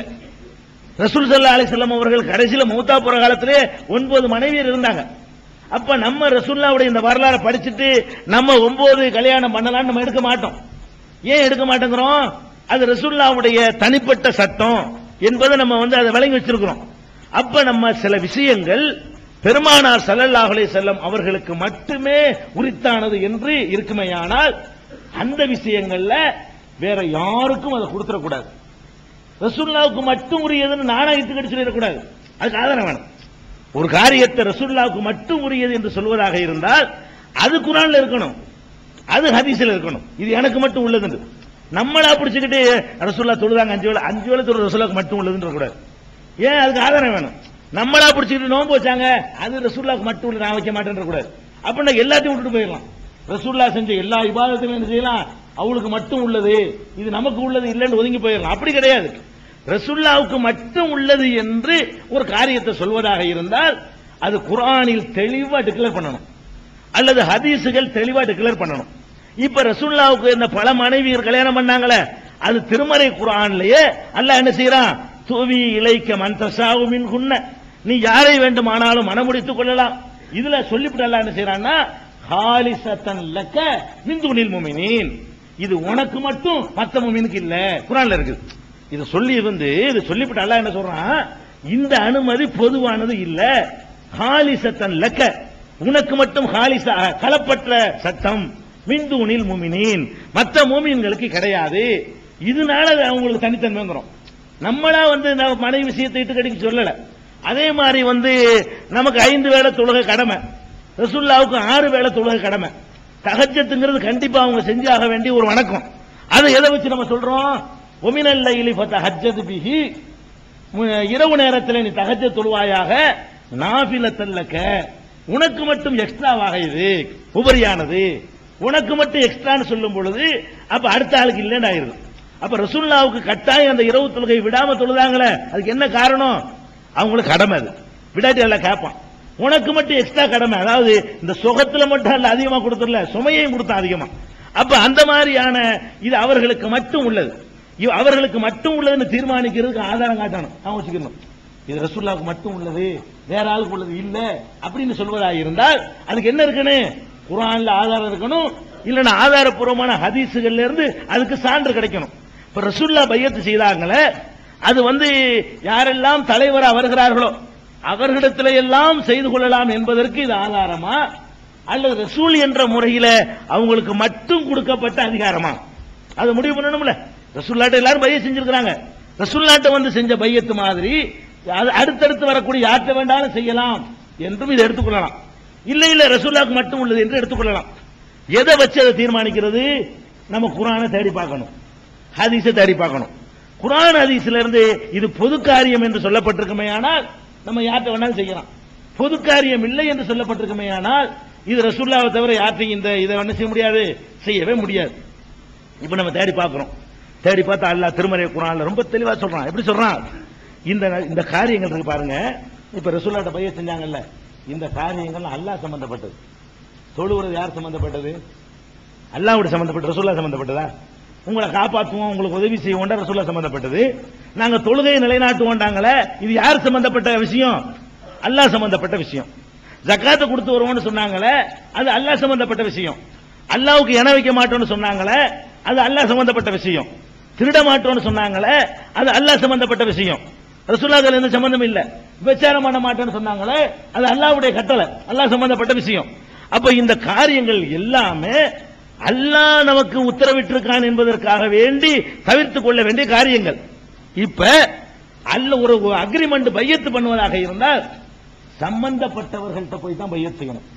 ரசூல் சல்லா அலிஸ்லாம் அவர்கள் கடைசியில மௌத்தா போற காலத்திலே ஒன்பது மனைவியர் இருந்தாங்க அப்ப நம்ம ரசூல்லாவுடைய இந்த வரலாறை படிச்சுட்டு நம்ம ஒன்பது கல்யாணம் பண்ணலாம்னு நம்ம எடுக்க மாட்டோம் ஏன் எடுக்க மாட்டேங்கிறோம் அது ரசூல்லாவுடைய தனிப்பட்ட சட்டம் என்பதை நம்ம வந்து அதை விளங்கி வச்சிருக்கிறோம் அப்ப நம்ம சில விஷயங்கள் பெருமானார் ஸல்லல்லாஹு அலைஹி செல்லம் அவர்களுக்கு மட்டுமே உரித்தானது என்று இருக்குமேயானால் அந்த விஷயங்கள்ல வேற யாருக்கும் அதை கொடுத்துடக்கூடாது ரசூல்லாவுக்கு மட்டும் உரியதுன்னு நானா இட்டுக்கடி சொல்லிடக்கூடாது அதுக்கு ஆதாரம் வேணும் ஒரு காரியத்தை ரசூல்லாவுக்கு மட்டும் உரியது என்று சொல்வதாக இருந்தால் அது குரான்ல இருக்கணும் அது ஹதீஸ்ல இருக்கணும் இது எனக்கு மட்டும் உள்ளது நம்மளா பிடிச்சுக்கிட்டு ரசூல்லா தொழுதாங்க அஞ்சு வேளை அஞ்சு வேளை தொழுது ரசூல்லாவுக்கு மட்டும் உள்ளதுன்ற கூடாது ஏன் அதுக்கு ஆதாரம் வேணும் நம்மளா பிடிச்சுக்கிட்டு நோன்பு வச்சாங்க அது ரசூல்லாவுக்கு மட்டும் உள்ள நான் வைக்க மாட்டேன்ற கூடாது அப்படின்னா எல்லாத்தையும் விட்டுட்டு போயிடலாம் ரசூல்லா செஞ்ச எல்லா இபாதத்தையும் என்ன செய்யலாம் அவளுக்கு மட்டும் உள்ளது இது நமக்கு உள்ளது இல்லைன்னு ஒதுங்கி போயிடலாம் அப்படி கிடையாது ரசூல்லாவுக்கு மட்டும் உள்ளது என்று ஒரு காரியத்தை சொல்வதாக இருந்தால் அது குர்ஆனில் தெளிவா டிக்ளேர் பண்ணணும் அல்லது ஹதீஸுகள் தெளிவா டிக்ளேர் பண்ணணும் இப்ப ரசூல்லாவுக்கு இந்த பல மனைவியர் கல்யாணம் பண்ணாங்களே அது திருமறை குர்ஆன்லயே அல்லாஹ் என்ன செய்யறான் தூவி இலைக்க மந்தசாவு மின் குன்ன நீ யாரை வேண்டுமானாலும் மனமுடித்துக் கொள்ளலாம் இதுல சொல்லிவிட்டு அல்லாஹ் என்ன செய்யறான்னா ஹாலிசத்தன் லக்க மிந்துனில் முமினீன் இது உனக்கு மட்டும் மத்த முமினுக்கு இல்ல குர்ஆன்ல இருக்குது இது சொல்லி இருந்து இது சொல்லிவிட்டு அல்லாஹ் என்ன சொல்றான் இந்த அனுமதி பொதுவானது இல்ல ஹாலிசத்தன் லக்க உனக்கு மட்டும் ஹாலிசா கலப்பற்ற சட்டம் மிந்துனில் முமினீன் மற்ற மூமின்களுக்கு கிடையாது இதனால அது அவங்களுக்கு தனித்தன்மைங்கிறோம் நம்மளா வந்து நம்ம மனைவி விஷயத்தை இட்டு கடிக்க சொல்லல அதே மாதிரி வந்து நமக்கு ஐந்து வேளை தொழுகை கடமை ரசுல்லாவுக்கு ஆறு வேளை தொழுகை கடமை தகஜத்துங்கிறது கண்டிப்பா அவங்க செஞ்சாக வேண்டிய ஒரு வணக்கம் அதை எதை வச்சு நம்ம சொல்றோம் ஒமினல்ல இலிஃபத்த ஹஜ்ஜது பிஹி மு- இரவு நேரத்தில் நீ தகஜ தொழுவாயாக நாபிலத்தல்லக்க உனக்கு மட்டும் எக்ஸ்ட்ராவாக இது உபரியானது உனக்கு மட்டும் எக்ஸ்ட்ரான்னு சொல்லும் பொழுது அப்ப அடுத்த ஆளுக்கு இல்லைன்னு ஆயிருது அப்ப ரசூல்லாவுக்கு கட்டாயம் அந்த இரவு தொழுகை விடாம தொழுதாங்களே அதுக்கு என்ன காரணம் அவங்களுக்கு கடமை அது விடாட்டி எல்லாம் கேட்பான் உனக்கு மட்டும் எக்ஸ்ட்ரா கடமை அதாவது இந்த சுகத்துல மட்டும் அல்ல அதிகமா கொடுத்துடல சுமையையும் கொடுத்தான் அதிகமா அப்ப அந்த மாதிரியான இது அவர்களுக்கு மட்டும் உள்ளது இவ் அவர்களுக்கு மட்டும் உள்ளதுன்னு தீர்மானிக்கிறதுக்கு ஆதாரம் காட்டணும் நான் வச்சுக்கணும் இது ரசூல்லாவுக்கு மட்டும் உள்ளது வேற ஆளுக்கு உள்ளது இல்ல அப்படின்னு சொல்வதா இருந்தால் அதுக்கு என்ன இருக்கணும் குர்ஆன்ல ஆதாரம் இருக்கணும் இல்லைன்னா ஆதாரப்பூர்வமான ஹதீஸுகள்ல இருந்து அதுக்கு சான்று கிடைக்கணும் இப்ப ரசூல்லா பையத்து செய்தாங்களே அது வந்து யாரெல்லாம் தலைவரா வருகிறார்களோ அவர்களிடத்தில எல்லாம் செய்து கொள்ளலாம் என்பதற்கு இது ஆதாரமா அல்லது ரசூல் என்ற முறையில அவங்களுக்கு மட்டும் கொடுக்கப்பட்ட அதிகாரமா அதை முடிவு பண்ணணும்ல ரசூல்லாட்ட எல்லாரும் பைய செஞ்சிருக்கிறாங்க ரசூல்லாட்ட வந்து செஞ்ச பையத்து மாதிரி அது அடுத்தடுத்து வரக்கூடிய யார்கிட்ட வேண்டாலும் செய்யலாம் என்றும் இதை எடுத்துக்கொள்ளலாம் இல்ல இல்ல ரசூல்லாக்கு மட்டும் உள்ளது என்று எடுத்துக்கொள்ளலாம் எதை வச்சு அதை தீர்மானிக்கிறது நம்ம குரானை தேடி பார்க்கணும் ஹதீஸை தேடி பார்க்கணும் குரான் ஹதீஸ்ல இருந்து இது பொது காரியம் என்று சொல்லப்பட்டிருக்குமே ஆனால் நம்ம யார்கிட்ட வேணாலும் செய்யலாம் பொது காரியம் இல்லை என்று சொல்லப்பட்டிருக்குமே ஆனால் இது ரசூல்லாவை தவிர யார்ட்டையும் இந்த இதை என்ன செய்ய முடியாது செய்யவே முடியாது இப்ப நம்ம தேடி பார்க்கிறோம் தேடி பார்த்தா அல்லாஹ் திருமறை குரான்ல ரொம்ப தெளிவா சொல்றான் எப்படி சொல்றான் இந்த இந்த காரியங்கள் இருக்கு பாருங்க இப்ப ரசூல்லாட்ட பைய செஞ்சாங்கல்ல இந்த காரியங்கள் அல்லாஹ் சம்பந்தப்பட்டது தொழுவுறது யார் சம்பந்தப்பட்டது அல்லாஹ்வோட சம்பந்தப்பட்ட ரசூல்லா சம்பந்தப்பட்டதா உங்களை காப்பாற்றுவோம் உங்களுக்கு உதவி செய்வோம் ரசூல்லா சம்பந்தப்பட்டது நாங்க தொழுகையை நிலைநாட்டுவோண்டாங்களே இது யார் சம்பந்தப்பட்ட விஷயம் அல்லாஹ் சம்பந்தப்பட்ட விஷயம் ஜக்காத்தை கொடுத்து வருவோம்னு சொன்னாங்களே அது அல்லாஹ் சம்பந்தப்பட்ட விஷயம் அல்லாஹ்வுக்கு இணை வைக்க மாட்டோம்னு சொன்னாங்களே அது அல்லாஹ் சம்பந்தப்பட்ட விஷயம் திருட மாட்டோம்னு சொன்னாங்களே அது அல்லாஹ் சம்பந்தப்பட்ட விஷயம் ரசூல்லாக்கள் எந்த சம்பந்தம் இல்ல விபச்சாரம் பண்ண மாட்டேன்னு சொன்னாங்களே அது அல்லாஹ்வுடைய கட்டளை அல்லாஹ் சம்பந்தப்பட்ட விஷயம் அப்ப இந்த காரியங்கள் எல்லாமே அல்லாஹ் நமக்கு உத்தரவிட்டிருக்கான் என்பதற்காக வேண்டி தவிர்த்து கொள்ள வேண்டிய காரியங்கள் இப்ப அல்ல ஒரு அக்ரிமெண்ட் பையத்து பண்ணுவதாக இருந்தால் சம்பந்தப்பட்டவர்கள்ட்ட போய் தான் பையத் செய்யணும்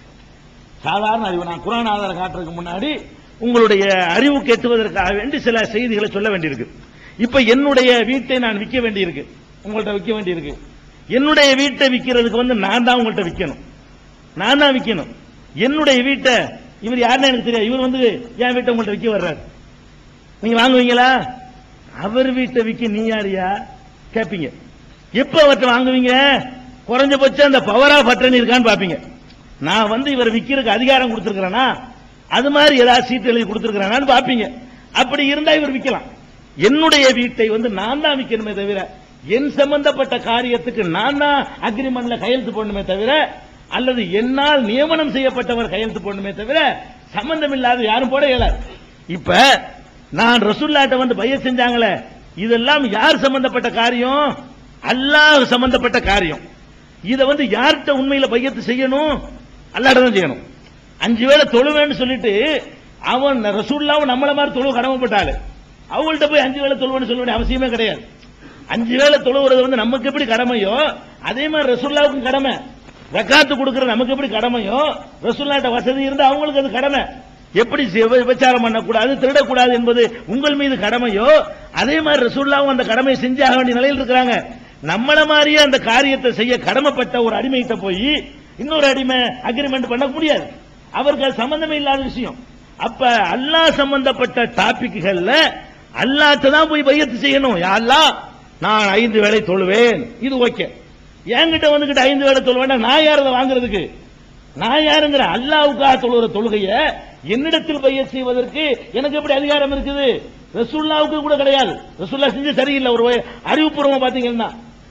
சாதாரண அறிவு நான் குரான் ஆதாரம் காட்டுறதுக்கு முன்னாடி உங்களுடைய அறிவு கெட்டுவதற்காக வேண்டி சில செய்திகளை சொல்ல வேண்டியிருக்கு இப்ப என்னுடைய வீட்டை நான் விற்க வேண்டியிருக்கு உங்கள்ட்ட விற்க வேண்டியிருக்கு என்னுடைய வீட்டை விற்கிறதுக்கு வந்து நான் தான் உங்கள்ட்ட விற்கணும் நான் தான் விற்கணும் என்னுடைய வீட்டை இவர் யாருன்னு எனக்கு தெரியாது இவர் வந்து என் வீட்டை உங்கள்ட்ட விற்க வர்றாரு நீங்க வாங்குவீங்களா அவர் வீட்டை விற்க நீ யாரியா கேட்பீங்க எப்ப அவர்கிட்ட வாங்குவீங்க குறைஞ்சபட்சம் அந்த பவர் ஆஃப் அட்டர்னி இருக்கான்னு பாப்பீங்க நான் வந்து இவர் விக்கிறதுக்கு அதிகாரம் கொடுத்திருக்கிறேனா அது மாதிரி ஏதாவது சீட் எழுதி கொடுத்திருக்கிறானான்னு பாப்பீங்க அப்படி இருந்தா இவர் விக்கலாம் என்னுடைய வீட்டை வந்து நான் தான் விற்கணுமே தவிர என் சம்பந்தப்பட்ட காரியத்துக்கு நான் தான் அக்ரிமெண்ட்ல கையெழுத்து போடணுமே தவிர அல்லது என்னால் நியமனம் செய்யப்பட்டவர் கையெழுத்து போடணுமே தவிர சம்பந்தம் இல்லாத யாரும் போட இயலாது இப்ப நான் ரசூல்லாட்ட வந்து பைய செஞ்சாங்களே இதெல்லாம் யார் சம்பந்தப்பட்ட காரியம் அல்லாஹ் சம்பந்தப்பட்ட காரியம் இத வந்து யார்கிட்ட உண்மையில பையத்து செய்யணும் அல்லாட்ட தான் செய்யணும் அஞ்சு வேளை தொழுவேன்னு சொல்லிட்டு அவன் ரசூல்லாவும் நம்மள மாதிரி தொழு கடமைப்பட்டாளு அவங்கள்ட்ட போய் அஞ்சு வேளை தொழுவேன்னு சொல்ல வேண்டிய அவசியமே கிடையாது அஞ்சு வேளை தொழுவுறது வந்து நமக்கு எப்படி கடமையோ அதே மாதிரி ரசூல்லாவுக்கும் கடமை ஜக்காத்து கொடுக்கிற நமக்கு எப்படி கடமையோ ரசூல்லாட்ட வசதி இருந்தா அவங்களுக்கு அது கடமை எப்படி சி- விபச்சாரம் பண்ணக்கூடாது திருடக்கூடாது என்பது உங்கள் மீது கடமையோ அதே மாதிரி ரசூல்லாவும் அந்த கடமையை செஞ்சு ஆக வேண்டிய நிலையில் இருக்கிறாங்க நம்மள மாதிரியே அந்த காரியத்தை செய்ய கடமைப்பட்ட ஒரு அடிமைகிட்ட போய் இன்னொரு அடிமை அக்ரிமெண்ட் பண்ண முடியாது அவருக்கு அது சம்பந்தமே இல்லாத விஷயம் அப்ப அல்லாஹ் சம்பந்தப்பட்ட டாபிக்குகள்ல அல்லாஹ்ட்ட தான் போய் பையத்து செய்யணும் யா அல்லாஹ் நான் ஐந்து வேளை தொழுவேன் இது ஓகே என்கிட்ட வந்துகிட்ட ஐந்து வேளை தொழுவேன் நான் யார் அதை வாங்குறதுக்கு நான் யாருங்கிற அல்லாவுக்காக தொழுகிற தொழுகைய என்னிடத்தில் பைய செய்வதற்கு எனக்கு எப்படி அதிகாரம் இருக்குது ரசூல்லாவுக்கு கூட கிடையாது ரசூல்லா செஞ்சு சரியில்லை ஒரு அறிவுபூர்வமா பாத்தீங்கன்னா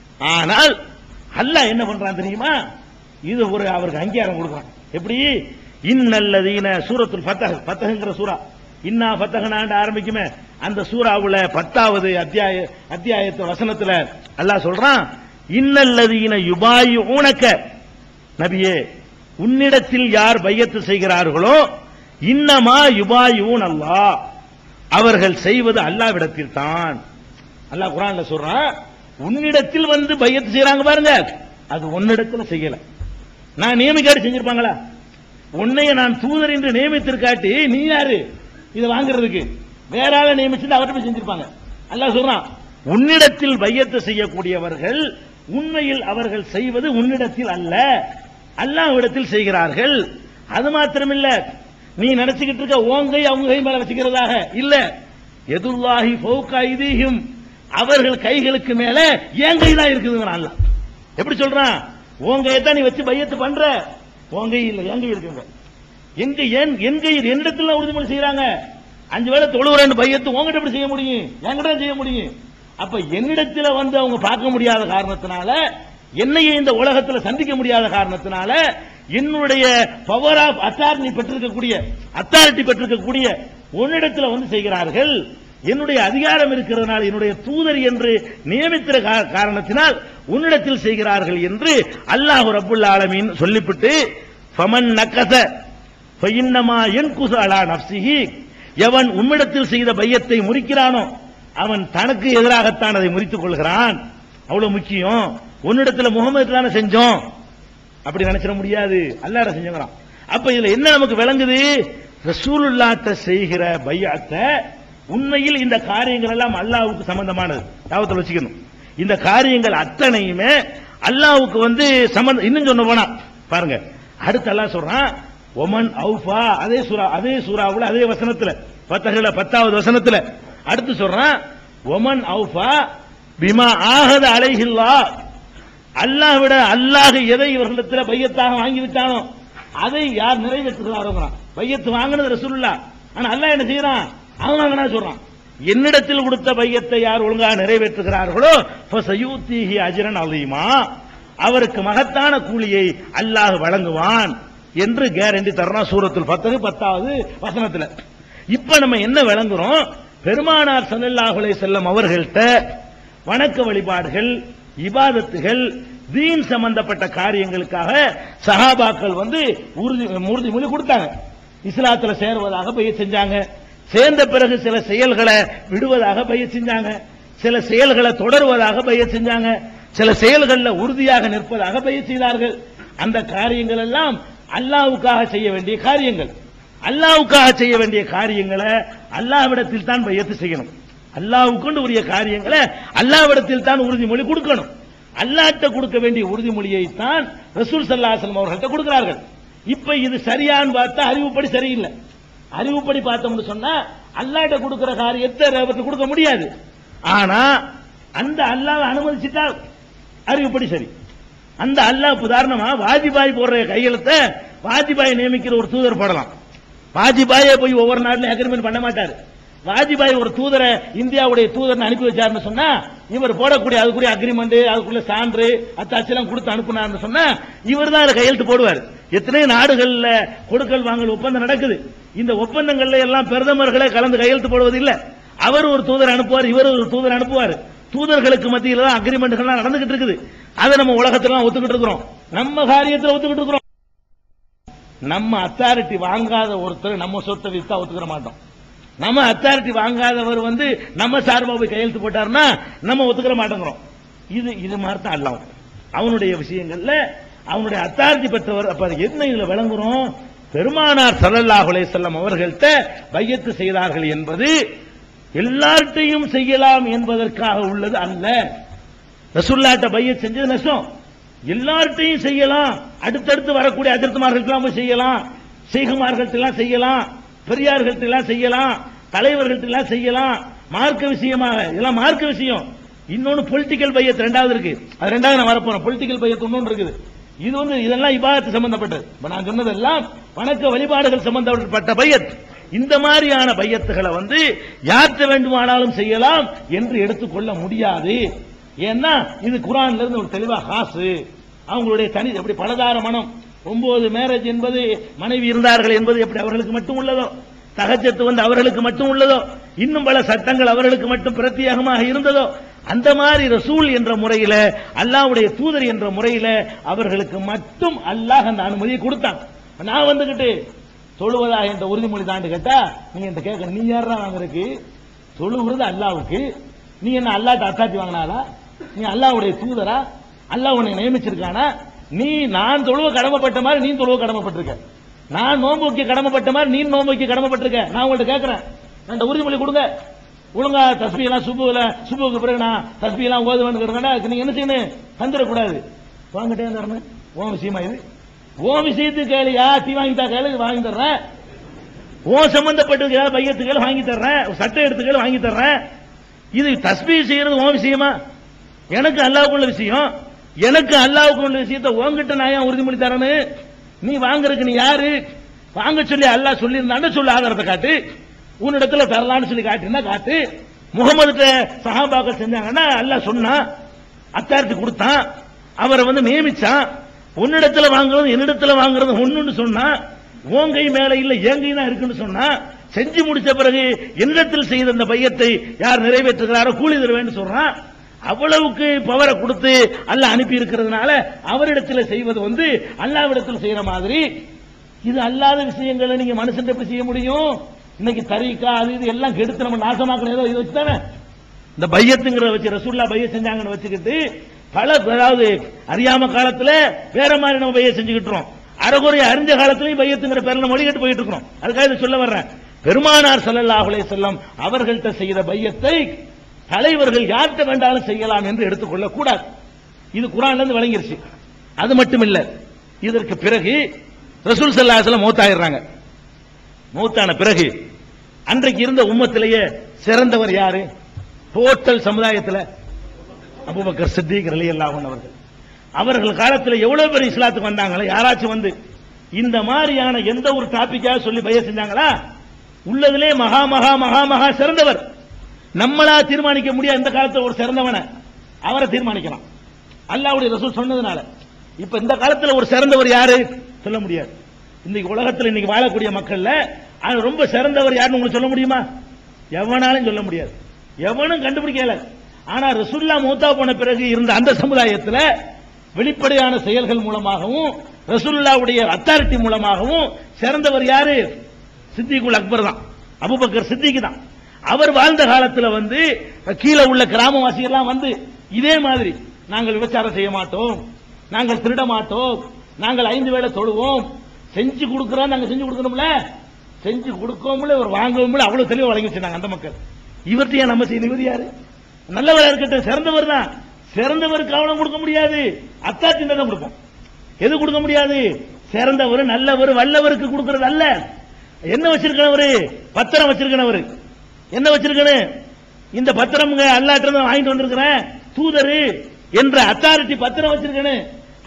ஆனால் அல்லாஹ் என்ன பண்றான் தெரியுமா இது ஒரு அவருக்கு அங்கீகாரம் கொடுக்குறான் எப்படி இன்னல்லதீன சூரத்துல் ஃபத்தஹ் ஃபத்தஹ்ங்கிற சூரா இன்னா ஃபத்தஹ்னாண்டு ஆரம்பிக்குமே அந்த சூறாவுல பத்தாவது அத்தியாய அத்தியாயத்து வசனத்துல அல்லாஹ் சொல்றான் இன்னல்லதீன யுபாயு ஊனக்க நபியே உன்னிடத்தில் யார் பையத்து செய்கிறார்களோ இன்னமா யுபாயூன் அல்லாஹ் அவர்கள் செய்வது அல்லாவிடத்தில் தான் அல்லாஹ் குரான்ல சொல்றான் உன்னிடத்தில் வந்து பையத்து செய்யறாங்க பாருங்க அது உன்னிடத்துல செய்யல நான் நியமிக்காட்டி செஞ்சிருப்பாங்களா உன்னைய நான் தூதர் என்று நியமித்திருக்காட்டி நீ யாரு இதை வாங்குறதுக்கு வேற ஆளை நியமிச்சு அவர்கிட்ட போய் செஞ்சிருப்பாங்க அல்லாஹ் சொல்றான் உன்னிடத்தில் பையத்து செய்யக்கூடியவர்கள் உண்மையில் அவர்கள் செய்வது உன்னிடத்தில் அல்ல அல்லாஹ்விடத்தில் செய்கிறார்கள் அது மாத்திரமில்ல நீ நினைச்சுக்கிட்டு இருக்க ஓங்கை அவங்க கை மேல வச்சுக்கிறதாக இல்ல எதுல்லாஹி ஃபௌக ஐதீஹிம் அவர்கள் கைகளுக்கு மேல என் கை தான் இருக்குதுங்கிறான் அல்லாஹ் எப்படி சொல்றான் உன் கையை தான் நீ வச்சு பையத்து பண்ற உன் கை இல்ல என் கை இருக்குங்க எங்க என் என் கை என்னிடத்துல உறுதிமொழி செய்யறாங்க அஞ்சு வேளை தொழுவுறேன்னு பையத்து உங்ககிட்ட எப்படி செய்ய முடியும் என்கிட்ட செய்ய முடியும் அப்ப என்னிடத்துல வந்து அவங்க பார்க்க முடியாத காரணத்தினால என்னையே இந்த உலகத்துல சந்திக்க முடியாத காரணத்தினால என்னுடைய பவர் ஆஃப் அத்தாரிட்டி பெற்றிருக்கக்கூடிய அத்தாரிட்டி பெற்றிருக்கக்கூடிய உன்னிடத்துல வந்து செய்கிறார்கள் என்னுடைய அதிகாரம் இருக்கிறதுனால என்னுடைய தூதர் என்று நியமித்திர கா- காரணத்தினால் உன்னிடத்தில் செய்கிறார்கள் என்று அல்லாஹ் ரப்புல் ஆலமீன் சொல்லிவிட்டு ஃபமன் நக்கச ஃபைன்னமா யன்குசு அலா நஃப்ஸிஹி எவன் உம்மிடத்தில் செய்த பையத்தை முறிக்கிறானோ அவன் தனக்கு எதிராகத்தான் அதை முறித்துக் கொள்கிறான் அவ்வளவு முக்கியம் உன்னிடத்துல முகமது தானே செஞ்சோம் அப்படி நினைச்சிட முடியாது அல்லாட செஞ்சோங்கிறான் அப்ப இதுல என்ன நமக்கு விளங்குது ரசூலுல்லாட்ட செய்கிற பையாத்தை உண்மையில் இந்த காரியங்கள் எல்லாம் அல்லாஹ்வுக்கு சம்பந்தமானது ஞாபகத்தில் வச்சுக்கணும் இந்த காரியங்கள் அத்தனையுமே அல்லாஹ்வுக்கு வந்து சம்பந்தம் இன்னும் சொன்ன போனா பாருங்க அடுத்து அல்லாஹ் சொல்றான் ஒமன் அவுஃபா அதே சூரா அதே சூறாவுல அதே வசனத்துல பத்தகல பத்தாவது வசனத்துல அடுத்து சொல்றான் ஒமன் அவுஃபா பிமா ஆகத அலைஹில்லா அல்லாஹ் விட அல்லாஹ் எதை இவர்களிடத்தில் பையத்தாக வாங்கி விட்டானோ அதை யார் நிறைவேற்றுகிறாரோங்கிறான் பையத்து வாங்கினது ரசூலுல்லா ஆனா அல்லாஹ் என்ன செய்யறான் அவன் வாங்கினா சொல்றான் என்னிடத்தில் கொடுத்த பையத்தை யார் ஒழுங்காக நிறைவேற்றுகிறார்களோ ஃபசயூத்தீஹி அஜ்ரன் அலீமா அவருக்கு மகத்தான கூலியை அல்லாஹ் வழங்குவான் என்று கேரண்டி தர்றான் சூரத்துல் பத்தது பத்தாவது வசனத்துல இப்ப நம்ம என்ன விளங்குறோம் பெருமானார் ஸல்லல்லாஹு அலைஹி செல்லம் அவர்கள்ட்ட வணக்க வழிபாடுகள் இபாதத்துகள் தீன் சம்பந்தப்பட்ட காரியங்களுக்காக சஹாபாக்கள் வந்து உறுதி உறுதிமொழி கொடுத்தாங்க இஸ்லாத்துல சேருவதாக பைய செஞ்சாங்க சேர்ந்த பிறகு சில செயல்களை விடுவதாக பைய செஞ்சாங்க சில செயல்களை தொடருவதாக பைய செஞ்சாங்க சில செயல்களில் உறுதியாக நிற்பதாக பைய செய்தார்கள் அந்த காரியங்கள் எல்லாம் அல்லாவுக்காக செய்ய வேண்டிய காரியங்கள் அல்லாவுக்காக செய்ய வேண்டிய காரியங்களை அல்லாவிடத்தில் தான் பையத்து செய்யணும் அல்லாவுக்கு உரிய காரியங்களை அல்லாவிடத்தில் தான் உறுதிமொழி கொடுக்கணும் அல்லாட்ட கொடுக்க வேண்டிய உறுதிமொழியை தான் ரசூல் சல்லாசலம் அவர்கள்ட்ட கொடுக்கிறார்கள் இப்ப இது சரியான்னு பார்த்தா அறிவுப்படி சரியில்லை அறிவுப்படி பார்த்தோம்னு சொன்னா அல்லாட்ட கொடுக்கிற காரியத்தை அவர்கிட்ட கொடுக்க முடியாது ஆனா அந்த அல்லாஹ் அனுமதிச்சிட்டால் அறிவுப்படி சரி அந்த அல்லாஹ் உதாரணமா வாஜ்பாய் போடுற கையெழுத்த வாஜ்பாய் நியமிக்கிற ஒரு தூதர் போடலாம் வாஜ்பாயே போய் ஒவ்வொரு நாட்டிலும் அக்ரிமெண்ட் பண்ண மாட்டாரு வாஜ்பாய் ஒரு தூதரை இந்தியாவுடைய தூதர் அனுப்பி வச்சாருன்னு சொன்னா இவர் போடக்கூடிய அதுக்குரிய அக்ரிமெண்ட் அதுக்குள்ள சான்று அத்தாட்சி எல்லாம் கொடுத்து அனுப்புனாருன்னு சொன்னா இவர் தான் அதுல கையெழுத்து போடுவார் எத்தனை நாடுகள்ல கொடுக்கல் வாங்கல் ஒப்பந்தம் நடக்குது இந்த ஒப்பந்தங்கள்ல எல்லாம் பிரதமர்களே கலந்து கையெழுத்து போடுவது இல்ல அவர் ஒரு தூதர் அனுப்புவார் இவர் ஒரு தூதர் அனுப்புவார் தூதர்களுக்கு மத்தியில தான் அக்ரிமெண்ட்கள் நடந்துகிட்டு இருக்குது அதை நம்ம உலகத்துல ஒத்துக்கிட்டு இருக்கிறோம் நம்ம காரியத்துல ஒத்துக்கிட்டு இருக்கிறோம் நம்ம அத்தாரிட்டி வாங்காத ஒருத்தர் நம்ம சொத்தை வித்தா ஒத்துக்கிற மாட்டோம் நம்ம அத்தாரிட்டி வாங்காதவர் வந்து நம்ம சார்பா போய் கையெழுத்து போட்டாருன்னா நம்ம ஒத்துக்கிற மாட்டேங்கிறோம் இது இது மாதிரி தான் அல்லாஹ் அவனுடைய விஷயங்கள்ல அவனுடைய அத்தாரிட்டி பெற்றவர் அப்ப அது என்ன இதுல விளங்குறோம் பெருமானார் ஸல்லல்லாஹு அலைஹி வஸல்லம் அவர்கள்ட்ட பையத்து செய்தார்கள் என்பது எல்லார்ட்டையும் செய்யலாம் என்பதற்காக உள்ளது அல்ல ரசூல்லாட்ட பையத் செஞ்சது நஷ்டம் எல்லார்ட்டையும் செய்யலாம் அடுத்தடுத்து வரக்கூடிய அதிர்த்துமார்கள்ட்டெல்லாம் போய் செய்யலாம் செய்குமார்கள்ட்டெல்லாம் செய்யலாம் பெரியார்கள்ட்டெல்லாம் செய்யலாம் தலைவர்கள்ட்டெல்லாம் செய்யலாம் மார்க்க விஷயமாக இதெல்லாம் மார்க்க விஷயம் இன்னொன்னு பொலிட்டிக்கல் பையத் ரெண்டாவது இருக்கு அது ரெண்டாவது நான் வரப்போறேன் பொலிட்டிக்கல் பையத் இன்னொன்று இருக்குது இது வந்து இதெல்லாம் இபாதத்து சம்பந்தப்பட்டது இப்ப நான் சொன்னதெல்லாம் வணக்க வழிபாடுகள் சம்பந்தப்பட்ட பையத் இந்த மாதிரியான பையத்துகளை வந்து யார்கிட்ட வேண்டுமானாலும் செய்யலாம் என்று எடுத்துக்கொள்ள முடியாது ஏன்னா இது குரான்ல இருந்து ஒரு தெளிவா காசு அவங்களுடைய தனி எப்படி பலதார மனம் ஒன்பது மேரேஜ் என்பது மனைவி இருந்தார்கள் என்பது எப்படி அவர்களுக்கு மட்டும் உள்ளதோ தகச்சத்து வந்து அவர்களுக்கு மட்டும் உள்ளதோ இன்னும் பல சட்டங்கள் அவர்களுக்கு மட்டும் பிரத்யேகமாக இருந்ததோ அந்த மாதிரி ரசூல் என்ற முறையில அல்லாஹ்வுடைய தூதர் என்ற முறையில அவர்களுக்கு மட்டும் அல்லாஹ் அந்த அனுமதியை கொடுத்தான் நான் வந்துகிட்டு தொழுவதா என்ற உறுதிமொழி தாண்டு கேட்டா நீ என்கிட்ட கேட்க நீ யாரா வாங்குறதுக்கு தொழுகிறது அல்லாவுக்கு நீ என்ன அல்லாட்ட அத்தாச்சி வாங்கினாலா நீ அல்லாவுடைய தூதரா அல்லாஹ் உன்னை நியமிச்சிருக்கானா நீ நான் தொழுவ கடமைப்பட்ட மாதிரி நீ தொழுவ கடமைப்பட்டிருக்க நான் நோன்பு வைக்க கடமைப்பட்ட மாதிரி நீ நோன்பு வைக்க கடமைப்பட்டிருக்க நான் உங்கள்ட்ட கேட்கிறேன் என்கிட்ட உறுதிமொழி கொடுங்க ஒழுங்கா தஸ்பி எல்லாம் சுபுல சுபுக்கு பிறகு நான் தஸ்பி எல்லாம் ஓதுவேன்னு அதுக்கு நீங்க என்ன செய்யணும் தந்துடக்கூடாது வாங்கிட்டே தரணும் உன் விஷயமா இது உன் விஷயத்துக்கு கேளியா தீ வாங்கி தா கேளு இது வாங்கி தர்றேன் உன் சம்பந்தப்பட்ட ஏதாவது பையத்துக்கு வாங்கி தர்றேன் சட்டை எடுத்துக்கள் வாங்கி தர்றேன் இது தஸ்பீ செய்யறது உன் விஷயமா எனக்கு அல்லாவுக்குள்ள விஷயம் எனக்கு அல்லாவுக்கு உள்ள விஷயத்தை உன்கிட்ட நான் ஏன் உறுதிமொழி தரேன்னு நீ வாங்குறதுக்கு நீ யாரு வாங்க சொல்லி அல்லாஹ் சொல்லியிருந்தான்னு சொல்லு ஆதாரத்தை காட்டு உன்னிடத்துல தரலான்னு சொல்லி காட்டினா காட்டு முகமதுட்ட சஹாபாக்கள் செஞ்சாங்கன்னா அல்லாஹ் சொன்னான் அத்தாரிட்டி கொடுத்தான் அவரை வந்து நியமிச்சான் உன்னிடத்துல வாங்குறது என்னிடத்துல வாங்குறது ஒண்ணுன்னு சொன்னா உன் கை மேல இல்ல என் கை தான் இருக்குன்னு சொன்னா செஞ்சு முடிச்ச பிறகு என்னிடத்தில் செய்த அந்த பையத்தை யார் நிறைவேற்றுகிறாரோ கூலி தருவேன்னு சொல்றான் அவ்வளவுக்கு பவரை கொடுத்து அல்லாஹ் அனுப்பி இருக்கிறதுனால அவரிடத்தில் செய்வது வந்து அல்லாவிடத்தில் செய்யற மாதிரி இது அல்லாத விஷயங்களை நீங்க மனுஷன் எப்படி செய்ய முடியும் இன்னைக்கு தரீக்கா அது இது எல்லாம் கெடுத்து நம்ம நாசமாக்கணும் ஏதோ இதை வச்சுதானே இந்த பையத்துங்கிறத வச்சு ரசூல்லா பைய செஞ்சாங்கன்னு வச்சுக்கிட்டு பல அதாவது அறியாம காலத்துல வேற மாதிரி நம்ம பைய செஞ்சுக்கிட்டோம் அறகுறை அறிஞ்ச காலத்திலையும் பையத்துங்கிற பேர்ல மொழிகிட்டு போயிட்டு இருக்கிறோம் அதுக்காக இதை சொல்ல வர்றேன் பெருமானார் ஸல்லல்லாஹு அலைஹி வஸல்லம் அவர்கள்ட்ட செய்த பையத்தை தலைவர்கள் யார்கிட்ட வேண்டாலும் செய்யலாம் என்று எடுத்துக்கொள்ள கூடாது இது குரான்ல இருந்து விளங்கிருச்சு அது மட்டும் இல்ல இதற்கு பிறகு ரசூல் ஸல்லல்லாஹு அலைஹி வஸல்லம் மௌத்தாயிடுறாங்க மௌத்தான பிறகு அன்றைக்கு இருந்த உம்மத்திலேயே சிறந்தவர் யாரு டோட்டல் சமுதாயத்துல அபூபக்கர் சித்திக் ரலியல்லாஹு அன்ஹு அவர்கள் அவர்கள் காலத்தில் எவ்வளவு பேர் இஸ்லாத்துக்கு வந்தாங்களா யாராச்சும் வந்து இந்த மாதிரியான எந்த ஒரு டாபிக்காக சொல்லி பைய செஞ்சாங்களா உள்ளதிலே மகா மகா மகா மகா சிறந்தவர் நம்மளா தீர்மானிக்க முடியாது இந்த காலத்துல ஒரு சிறந்தவனை அவரை தீர்மானிக்கலாம் அல்லாஹ்வுடைய ரசூல் சொன்னதுனால இப்ப இந்த காலத்துல ஒரு சிறந்தவர் யாரு சொல்ல முடியாது இன்னைக்கு உலகத்துல இன்னைக்கு வாழக்கூடிய மக்கள்ல அது ரொம்ப சிறந்தவர் யாருன்னு உங்களுக்கு சொல்ல முடியுமா எவனாலும் சொல்ல முடியாது எவனும் கண்டுபிடிக்கல ஆனா ரசூல்லா மூத்தா போன பிறகு இருந்த அந்த சமுதாயத்துல வெளிப்படையான செயல்கள் மூலமாகவும் ரசூலுல்லாவுடைய அத்தாரிட்டி மூலமாகவும் சிறந்தவர் யாரு சித்திகுல் அக்பர் தான் அபுபக்கர் சித்திக்கு தான் அவர் வாழ்ந்த காலத்துல வந்து கீழே உள்ள கிராமவாசி எல்லாம் வந்து இதே மாதிரி நாங்கள் விபச்சாரம் செய்ய மாட்டோம் நாங்கள் திருட மாட்டோம் நாங்கள் ஐந்து வேளை தொழுவோம் செஞ்சு கொடுக்கிறோம் நாங்க செஞ்சு கொடுக்கணும்ல செஞ்சு கொடுக்கவும் ஒரு வாங்கவும் அவ்வளவு தெளிவா வழங்கி வச்சிருந்தாங்க அந்த மக்கள் இவர்கிட்ட ஏன் நம்ம செய்யணும் இவர் யாரு நல்லவரா இருக்கட்டும் சிறந்தவர் தான் சிறந்தவருக்கு கவனம் கொடுக்க முடியாது அத்தாச்சி தான் கொடுப்போம் எது கொடுக்க முடியாது சிறந்தவர் நல்லவர் வல்லவருக்கு கொடுக்கிறது அல்ல என்ன வச்சிருக்கனவரு பத்திரம் வச்சிருக்கனவரு என்ன வச்சிருக்கணும் இந்த பத்திரம் அல்லாட்ட இருந்து வாங்கிட்டு வந்திருக்கிறேன் தூதரு என்ற அத்தாரிட்டி பத்திரம் வச்சிருக்கணும்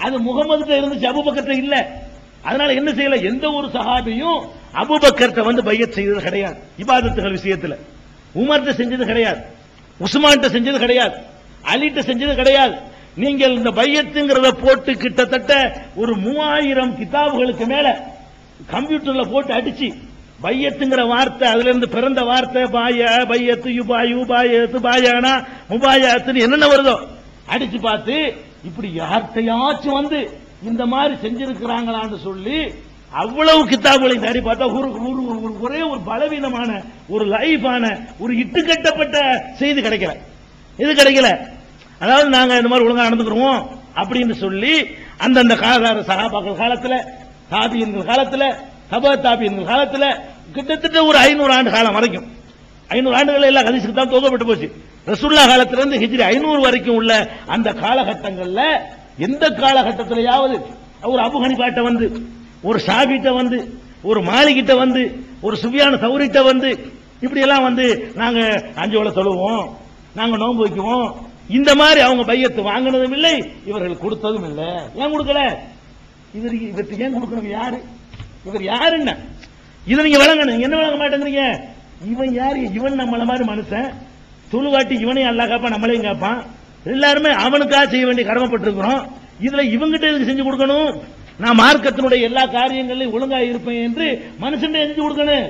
அது முகமதுட்ட இருந்துச்சு அபுபக்கர்ட்ட இல்ல அதனால என்ன செய்யல எந்த ஒரு சஹாபியும் அபுபக்கர்ட்ட வந்து பையத் செய்தது கிடையாது இபாதத்துகள் விஷயத்துல உமர்ட்ட செஞ்சது கிடையாது உஸ்மான்ட்ட செஞ்சது கிடையாது அலிட்ட செஞ்சது கிடையாது நீங்கள் இந்த பையத்துங்கிறத போட்டு கிட்டத்தட்ட ஒரு மூவாயிரம் கிதாபுகளுக்கு மேல கம்ப்யூட்டர்ல போட்டு அடிச்சு பையத்துங்கிற வார்த்தை அதுல இருந்து பிறந்த வார்த்தை பாய பையத்து யுபாயு பாயத்து பாயானா முபாயாத்துன்னு என்னென்ன வருதோ அடிச்சு பார்த்து இப்படி யார்கிட்டயாச்சும் வந்து இந்த மாதிரி செஞ்சிருக்கிறாங்களான்னு சொல்லி அவ்வளவு கித்தாபுகளை தேடி பார்த்தா ஒரு ஒரு- ஒரு- ஒரே ஒரு பலவீனமான ஒரு லைஃபான ஒரு இட்டுக்கட்டப்பட்ட செய்தி கிடைக்கல இது கிடைக்கல அதாவது நாங்க இந்த மாதிரி ஒழுங்கா நடந்துக்கிறோம் அப்படின்னு சொல்லி அந்தந்த காலதார சகாபாக்கள் காலத்துல தாபியன்கள் காலத்துல சபா தாபியன்கள் காலத்துல கிட்டத்தட்ட ஒரு ஐநூறு ஆண்டு காலம் வரைக்கும் ஐநூறு ஆண்டுகள் எல்லாம் ஹதீஸுக்கு தான் துவக்கப்பட்டு போச்சு ரசுல்லா காலத்துல இருந்து ஹிஜ்ரி ஐநூறு வரைக்கும் உள்ள அந்த காலகட்டங்கள்ல எந்த காலகட்டத்திலேயாவது ஒரு அபு ஹனிஃபாட்ட வந்து ஒரு ஷாபிட்ட வந்து ஒரு மாலிகிட்ட வந்து ஒரு சுபியான சௌரிட்ட வந்து இப்படி எல்லாம் வந்து நாங்க அஞ்சு வேளை தொழுவோம் நாங்க நோன்பு வைக்குவோம் இந்த மாதிரி அவங்க பையத்து வாங்கினதும் இல்லை இவர்கள் கொடுத்ததும் இல்லை ஏன் கொடுக்கல இவர் இவருக்கு ஏன் கொடுக்கணும் யாரு இவர் யாருன்னு இதை நீங்க விளங்கணும் நீங்க என்ன விளங்க மாட்டேங்கிறீங்க இவன் யாரு இவன் நம்மள மாதிரி மனுஷன் துளுவாட்டி இவனையும் அல்லா காப்பான் நம்மளையும் காப்பான் எல்லாருமே அவனுக்காக செய்ய வேண்டிய கடமைப்பட்டிருக்கிறோம் இதுல இவங்கிட்ட எதுக்கு செஞ்சு கொடுக்கணும் நான் மார்க்கத்தினுடைய எல்லா காரியங்களையும் ஒழுங்கா இருப்பேன் என்று மனுஷன் செஞ்சு கொடுக்கணும்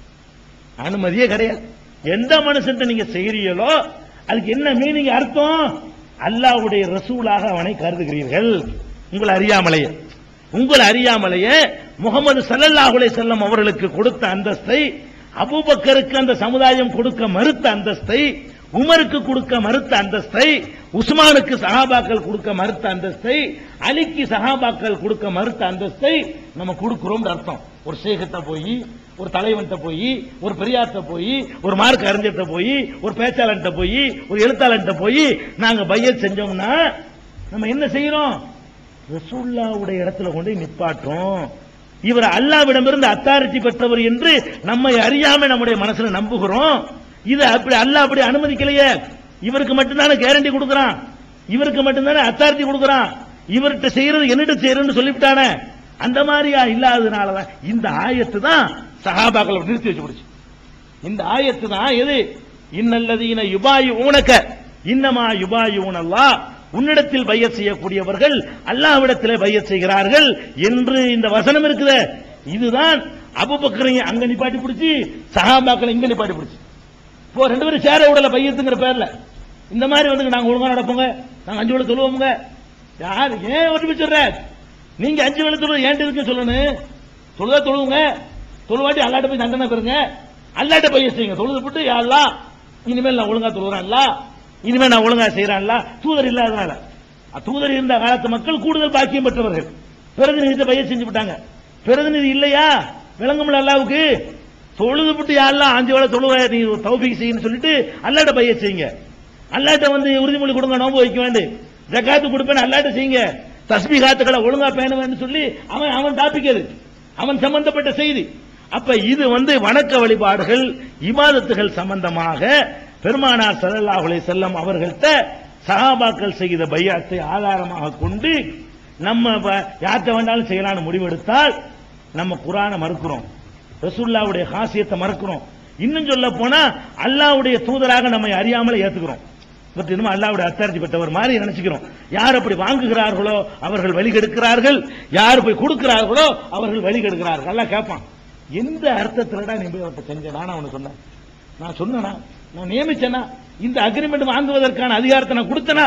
அனுமதியே கிடையாது எந்த மனுஷன் நீங்க செய்கிறீங்களோ அதுக்கு என்ன மீனிங் அர்த்தம் அல்லாஹ்வுடைய ரசூலாக அவனை கருதுகிறீர்கள் உங்கள் அறியாமலேயே உங்கள் அறியாமலேயே முகமது ஸல்லல்லாஹு அலைஹி வஸல்லம் அவர்களுக்கு கொடுத்த அந்தஸ்தை அபூபக்கருக்கு அந்த சமுதாயம் கொடுக்க மறுத்த அந்தஸ்தை உமருக்கு கொடுக்க மறுத்த அந்தஸ்தை உஸ்மானுக்கு சஹாபாக்கள் கொடுக்க மறுத்த அந்தஸ்தை அலிக்கு சஹாபாக்கள் கொடுக்க மறுத்த அந்தஸ்தை நம்ம கொடுக்கிறோம் அர்த்தம் ஒரு சேகத்தை போய் ஒரு தலைவன்கிட்ட போய் ஒரு பெரியார்ட்ட போய் ஒரு மார்க் அறிஞர்கிட்ட போய் ஒரு பேச்சாளர்கிட்ட போய் ஒரு எழுத்தாளர்கிட்ட போய் நாங்க பையத் செஞ்சோம்னா நம்ம என்ன செய்யறோம் ரசூல்லாவுடைய இடத்துல கொண்டு போய் நிப்பாட்டுறோம் இவர் அல்லாவிடமிருந்து அத்தாரிட்டி பெற்றவர் என்று நம்மை அறியாம நம்முடைய மனசுல நம்புகிறோம் இது அப்படி அல்லாஹ் அப்படி அனுமதிக்கலையே இவருக்கு மட்டும்தானே கேரண்டி கொடுக்கறான் இவருக்கு மட்டும்தானே அத்தாரிட்டி கொடுக்கறான் இவர்கிட்ட செய்யறது என்னிட்ட செய்யறன்னு சொல்லிவிட்டானே அந்த மாதிரியா இல்லாததுனாலதான் இந்த ஆயத்து தான் சஹாபாக்களை நிறுத்தி வச்சு போடுச்சு இந்த ஆயத்து தான் எது இன்னல்லதீன யுபாயு ஊனக்க இன்னமா யுபாயு ஊனல்லா உன்னிடத்தில் பையத் செய்யக்கூடியவர்கள் அல்லாஹ்விடத்திலே பையத் செய்கிறார்கள் என்று இந்த வசனம் இருக்குது இதுதான் அபுபக்கரையும் அங்க நிப்பாட்டி பிடிச்சி சஹாபாக்களை இங்க நிப்பாட்டி பிடிச்சி இப்போ ரெண்டு பேரும் சேர விடல பையத்துங்கிற பேர்ல இந்த மாதிரி வந்து நாங்க ஒழுங்கா நடப்போங்க நாங்க அஞ்சு வேளை தொழுவோங்க யார் ஏன் ஒற்றுமை சொல்ற நீங்க அஞ்சு வேளை தொழுவது ஏன்ட்டு இருக்கு சொல்லணும் தொழுதா தொழுவுங்க தொழுவாட்டி அல்லாட்ட போய் தண்டனை பெறுங்க அல்லாட்ட போய் செய்யுங்க தொழுது போட்டு யாரெல்லாம் இனிமேல் நான் ஒழுங்கா தொழுகிறேன்ல இனிமேல் நான் ஒழுங்கா செய்யறேன்ல தூதர் இல்லாதனால அஹ் தூதர் இருந்த காலத்து மக்கள் கூடுதல் பாக்கியம் பெற்றவர்கள் பிரதிநிதித்தை பையன் செஞ்சு விட்டாங்க பிரதிநிதி இல்லையா விளங்கும்ல அல்லாவுக்கு தொழுது விட்டு யாரெல்லாம் அஞ்சு வேளை தொழுவ நீ தௌபிக் செய்யணும்னு சொல்லிட்டு அல்லாட்ட பைய செய்யுங்க அல்லாட்ட வந்து உறுதிமொழி கொடுங்க நோம்பு வைக்க வேண்டும் ஜக்காத்து கொடுப்பேன் அல்லாட்ட செய்யுங்க தஸ்பீகாத்துக்களை ஒழுங்கா பேணுவேன்னு சொல்லி அவன் அவன் டாபிக் அது அவன் சம்பந்தப்பட்ட செய்தி அப்ப இது வந்து வணக்க வழிபாடுகள் இபாதத்துகள் சம்பந்தமாக பெருமானார் ஸல்லல்லாஹு அலைஹி செல்லம் அவர்கள்ட்ட சஹாபாக்கள் செய்த பையாத்தை ஆதாரமாக கொண்டு நம்ம ப- யார்கிட்ட வேண்டாலும் செய்யலாம்னு முடிவெடுத்தால் நம்ம குரானை மறுக்கிறோம் ரசூல்லாவுடைய ஹாசியத்தை மறக்கிறோம் இன்னும் சொல்ல போனா அல்லாஹ்வுடைய தூதராக நம்மை அறியாமலே ஏத்துக்கிறோம் பட் இன்னும் அல்லாஹ்வுடைய அத்தாரிட்டி பெற்றவர் மாதிரி நினைச்சுக்கிறோம் யார் அப்படி வாங்குகிறார்களோ அவர்கள் வழிகெடுக்கிறார்கள் யார் போய் கொடுக்கிறார்களோ அவர்கள் வழிகெடுக்கிறார்கள் எல்லாம் கேட்பான் எந்த அர்த்தத்துலடா நீ போய் அவர்கிட்ட செஞ்சடா நான் அவனுக்கு சொன்னேன் நான் சொன்னேனா நான் நியமிச்சேனா இந்த அக்ரிமெண்ட் வாங்குவதற்கான அதிகாரத்தை நான் கொடுத்தனா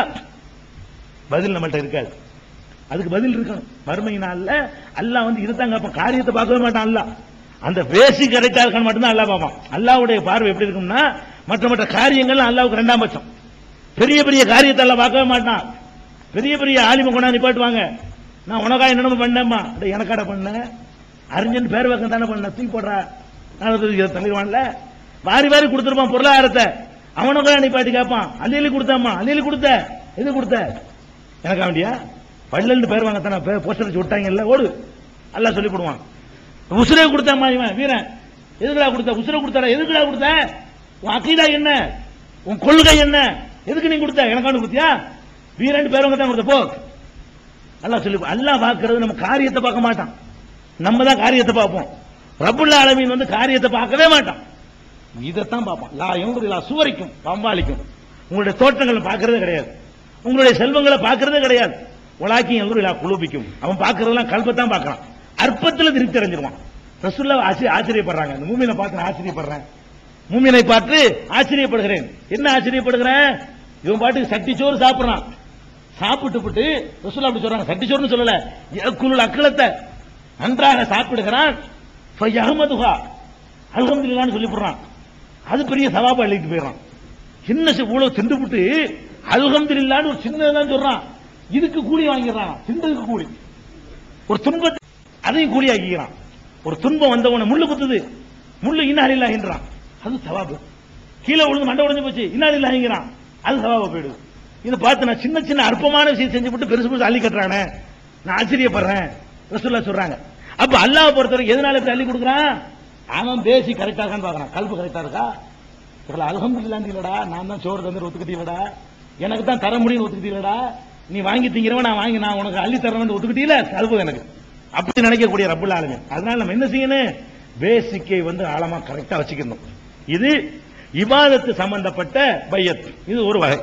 பதில் நம்மள்ட்ட இருக்காது அதுக்கு பதில் இருக்கணும் மறுமை நாள்ல அல்லாஹ் வந்து இதுதான் கேட்பான் காரியத்தை பார்க்கவே மாட்டான் அல்லாஹ் அந்த பேசிக் கரெக்டா இருக்கான்னு மட்டும்தான் அல்லாஹ் பார்ப்பான் அல்லாஹ்வுடைய பார்வை எப்படி இருக்கும்னா மற்ற மற்ற காரியங்கள்லாம் அல்லாஹ்வுக்கு ரெண்டாம் பட்சம் பெரிய பெரிய காரியத்தை எல்லாம் பார்க்கவே மாட்டான் பெரிய பெரிய ஆலிம கொண்டா நிப்பாட்டுவாங்க நான் உனக்கா என்னென்ன பண்ணேம்மா அட எனக்காட பண்ணேன் அறிஞன் பேர் வைக்க தானே பண்ண தூக்கி போடுறா தள்ளிடுவான்ல வாரி வாரி கொடுத்துருப்பான் பொருளாதாரத்தை அவனுக்கா நிப்பாட்டி கேட்பான் அள்ளி கொடுத்தாம்மா அள்ளி கொடுத்த எது கொடுத்த எனக்கா வேண்டியா பள்ளல்னு பேர் வாங்க தானே போஸ்டர் வச்சு விட்டாங்கல்ல ஓடு எல்லாம் சொல்லி போடுவான் உசுரே கொடுத்தாம்மா இவன் வீரன் எதுக்குடா கொடுத்த உசுரை கொடுத்தாடா எதுக்குடா கொடுத்த உன் அக்கீதா என்ன உன் கொள்கை என்ன எதுக்கு நீ கொடுத்த எனக்காண்டு கொடுத்தியா வீரன் பேர் வாங்க தான் கொடுத்த போ அல்லாஹ் சொல்லி அல்லாஹ் பார்க்கிறது நம்ம காரியத்தை பார்க்க மாட்டான் நம்ம தான் காரியத்தை பார்ப்போம் ரப்புல் ஆலமீன் வந்து காரியத்தை பார்க்கவே மாட்டான் இதைத்தான் பார்ப்பான் லா எங்க லா சுவரிக்கும் பம்பாளிக்கும் உங்களுடைய தோட்டங்களை பார்க்கறதே கிடையாது உங்களுடைய செல்வங்களை பார்க்கறதே கிடையாது உலாக்கி எங்க லா குழுபிக்கும் அவன் பார்க்கறதெல்லாம் கல்பத்தான் பார்க்கறான் அற்பத்துல திருப்தி அடைஞ்சிருவான் ரசுல்லா ஆச்சரியப்படுறாங்க இந்த மூமினை பார்த்து நான் ஆச்சரியப்படுறேன் மூமினை பார்த்து ஆச்சரியப்படுகிறேன் என்ன ஆச்சரியப்படுகிறேன் இவன் பாட்டுக்கு சட்டி சோறு சாப்பிடுறான் சாப்பிட்டு விட்டு ரசூல்லா அப்படி சொல்றாங்க சட்டி சோறுன்னு சொல்லல குழு அக்களத்தை நன்றாக சாப்பிடுகிறான் அகமதுகா அல்ஹம்துலில்லான்னு சொல்லி போடுறான் அது பெரிய சவாபா எழுதிட்டு போயிடறான் சின்ன சி- இவ்வளவு திண்டு விட்டு அல்ஹம்துலில்லான்னு ஒரு சின்னதான் சொல்றான் இதுக்கு கூலி வாங்கிடுறான் திண்டதுக்கு கூலி ஒரு துன்பத்தை அதையும் கூலி ஆக்கிக்கிறான் ஒரு துன்பம் வந்தவன முள்ளு குத்துது முள்ளு இன்னார் இல்லாகின்றான் அது சவாபு கீழே விழுந்து மண்டை உடைஞ்சு போச்சு இன்னார் இல்லாகிங்கிறான் அது சவாபா போயிடுது இதை பார்த்து நான் சின்ன சின்ன அற்பமான விஷயம் செஞ்சு விட்டு பெருசு பெருசு அள்ளி கட்டுறானே நான் ஆச்சரியப்படுறேன் ரசூல்லா சொல்றாங்க அப்ப அல்லாஹ் பொறுத்தவரைக்கும் எதனால இப்படி அள்ளி கொடுக்குறான் அவன் பேசி கரெக்டா இருக்கான்னு பாக்குறான் கல்பு கரெக்டா இருக்கா இவள அல்ஹம்துலில்லாஹ் இல்லடா நான் தான் சோறு தந்து ஒத்துக்கிட்டீங்களடா எனக்கு தான் தர முடியும்னு ஒத்துக்கிட்டீங்களடா நீ வாங்கி திங்கிறவன் நான் வாங்கி நான் உனக்கு அள்ளி தரவன் ஒத்துக்கிட்டீல கல்பு எனக்கு அப்படி நினைக்கக்கூடிய ரப்புல் ஆலமீன் அதனால நம்ம என்ன செய்யணும் பேசிக்கை வந்து ஆழமா கரெக்டா வச்சுக்கணும் இது இபாதத்து சம்பந்தப்பட்ட பையத் இது ஒரு வகை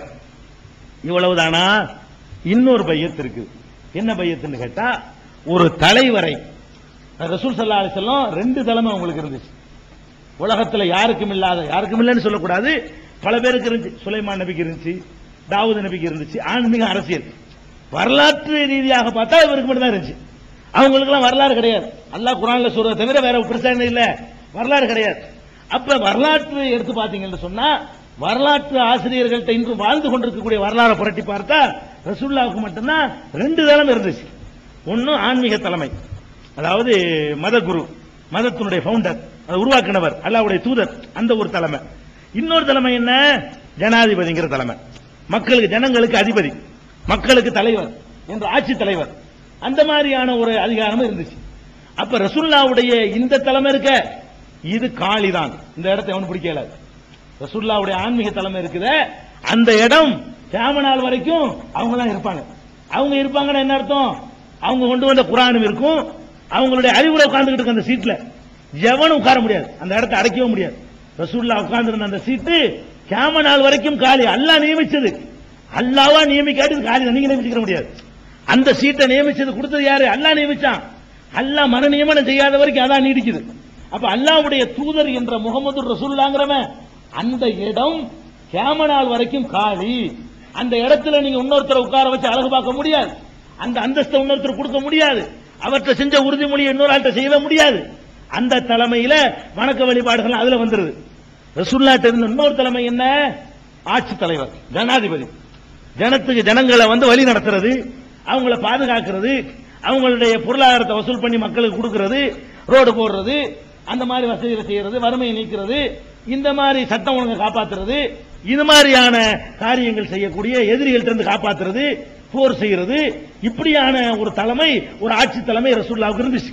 இவ்வளவுதானா இன்னொரு பையத் இருக்கு என்ன பையத்துன்னு கேட்டா ஒரு தலைவரை ரசூல் சல்லா அலிசல்லம் ரெண்டு தலைமை உங்களுக்கு இருந்துச்சு உலகத்துல யாருக்கும் இல்லாத யாருக்கும் இல்லைன்னு சொல்லக்கூடாது பல பேருக்கு இருந்துச்சு சுலைமான் நபிக்கு இருந்துச்சு தாவூது நபிக்கு இருந்துச்சு ஆன்மீக அரசியல் வரலாற்று ரீதியாக பார்த்தா இவருக்கு மட்டும் தான் இருந்துச்சு அவங்களுக்கெல்லாம் வரலாறு கிடையாது அல்லாஹ் குரான்ல சொல்றதை தவிர வேற பிரச்சனை இல்ல வரலாறு கிடையாது அப்ப வரலாற்று எடுத்து பாத்தீங்கன்னு சொன்னா வரலாற்று ஆசிரியர்கள்ட்ட இன்று வாழ்ந்து கொண்டிருக்கக்கூடிய வரலாறை புரட்டி பார்த்தா ரசூல்லாவுக்கு மட்டும்தான் ரெண்டு தலைமை இருந்துச்சு ஒன்னு ஆன்மீக தலைமை அதாவது மத குரு மதத்தினுடைய ஃபவுண்டர் அதை உருவாக்கினவர் அல்லாவுடைய தூதர் அந்த ஒரு தலைமை இன்னொரு தலைமை என்ன ஜனாதிபதிங்கிற தலைமை மக்களுக்கு ஜனங்களுக்கு அதிபதி மக்களுக்கு தலைவர் என்ற ஆட்சி தலைவர் அந்த மாதிரியான ஒரு அதிகாரமும் இருந்துச்சு அப்ப ரசுல்லாவுடைய இந்த தலைமை இருக்க இது காளிதான் இந்த இடத்தை அவனு பிடிக்கல ரசுல்லாவுடைய ஆன்மீக தலைமை இருக்குதே அந்த இடம் கியாம நாள் வரைக்கும் அவங்க தான் இருப்பாங்க அவங்க இருப்பாங்கன்னா என்ன அர்த்தம் அவங்க கொண்டு வந்த குரானும் இருக்கும் அவங்களுடைய அறிவுரை உட்கார்ந்துகிட்டு இருக்க அந்த சீட்ல எவனும் உட்கார முடியாது அந்த இடத்தை அடைக்கவே முடியாது ரசூல்லா உட்கார்ந்திருந்த அந்த சீட்டு கியாம நாள் வரைக்கும் காலி அல்லாஹ் நியமிச்சது அல்லாவா நியமிக்காட்டி இது காலி நீங்க நியமிச்சுக்க முடியாது அந்த சீட்டை நியமிச்சது கொடுத்தது யாரு அல்லாஹ் நியமிச்சான் அல்லாஹ் மன நியமனம் செய்யாத வரைக்கும் அதான் நீடிக்குது அப்ப அல்லாஹ்வுடைய தூதர் என்ற முகமது ரசூல்லாங்கிறவன் அந்த இடம் கியாம நாள் வரைக்கும் காலி அந்த இடத்துல நீங்க இன்னொருத்தரை உட்கார வச்சு அழகு பார்க்க முடியாது அந்த அந்தஸ்தை இன்னொருத்தர் கொடுக்க முடியாது அவர்கிட்ட செஞ்ச உறுதிமொழியை இன்னொரு ஆள்கிட்ட செய்யவே முடியாது அந்த தலைமையில வணக்க வழிபாடுகள் அதுல வந்துருது ரசூல்லாட்ட இருந்த இன்னொரு தலைமை என்ன ஆட்சி தலைவர் ஜனாதிபதி ஜனத்துக்கு ஜனங்களை வந்து வழி நடத்துறது அவங்கள பாதுகாக்கிறது அவங்களுடைய பொருளாதாரத்தை வசூல் பண்ணி மக்களுக்கு கொடுக்கிறது ரோடு போடுறது அந்த மாதிரி வசதிகளை செய்யறது வறுமையை நீக்கிறது இந்த மாதிரி சட்டம் ஒழுங்கை காப்பாத்துறது இது மாதிரியான காரியங்கள் செய்யக்கூடிய எதிரிகள்ட்ட இருந்து காப்பாத்துறது போர் செய்யறது இப்படியான ஒரு தலைமை ஒரு ஆட்சி தலைமை ரசூல்லாவுக்கு இருந்துச்சு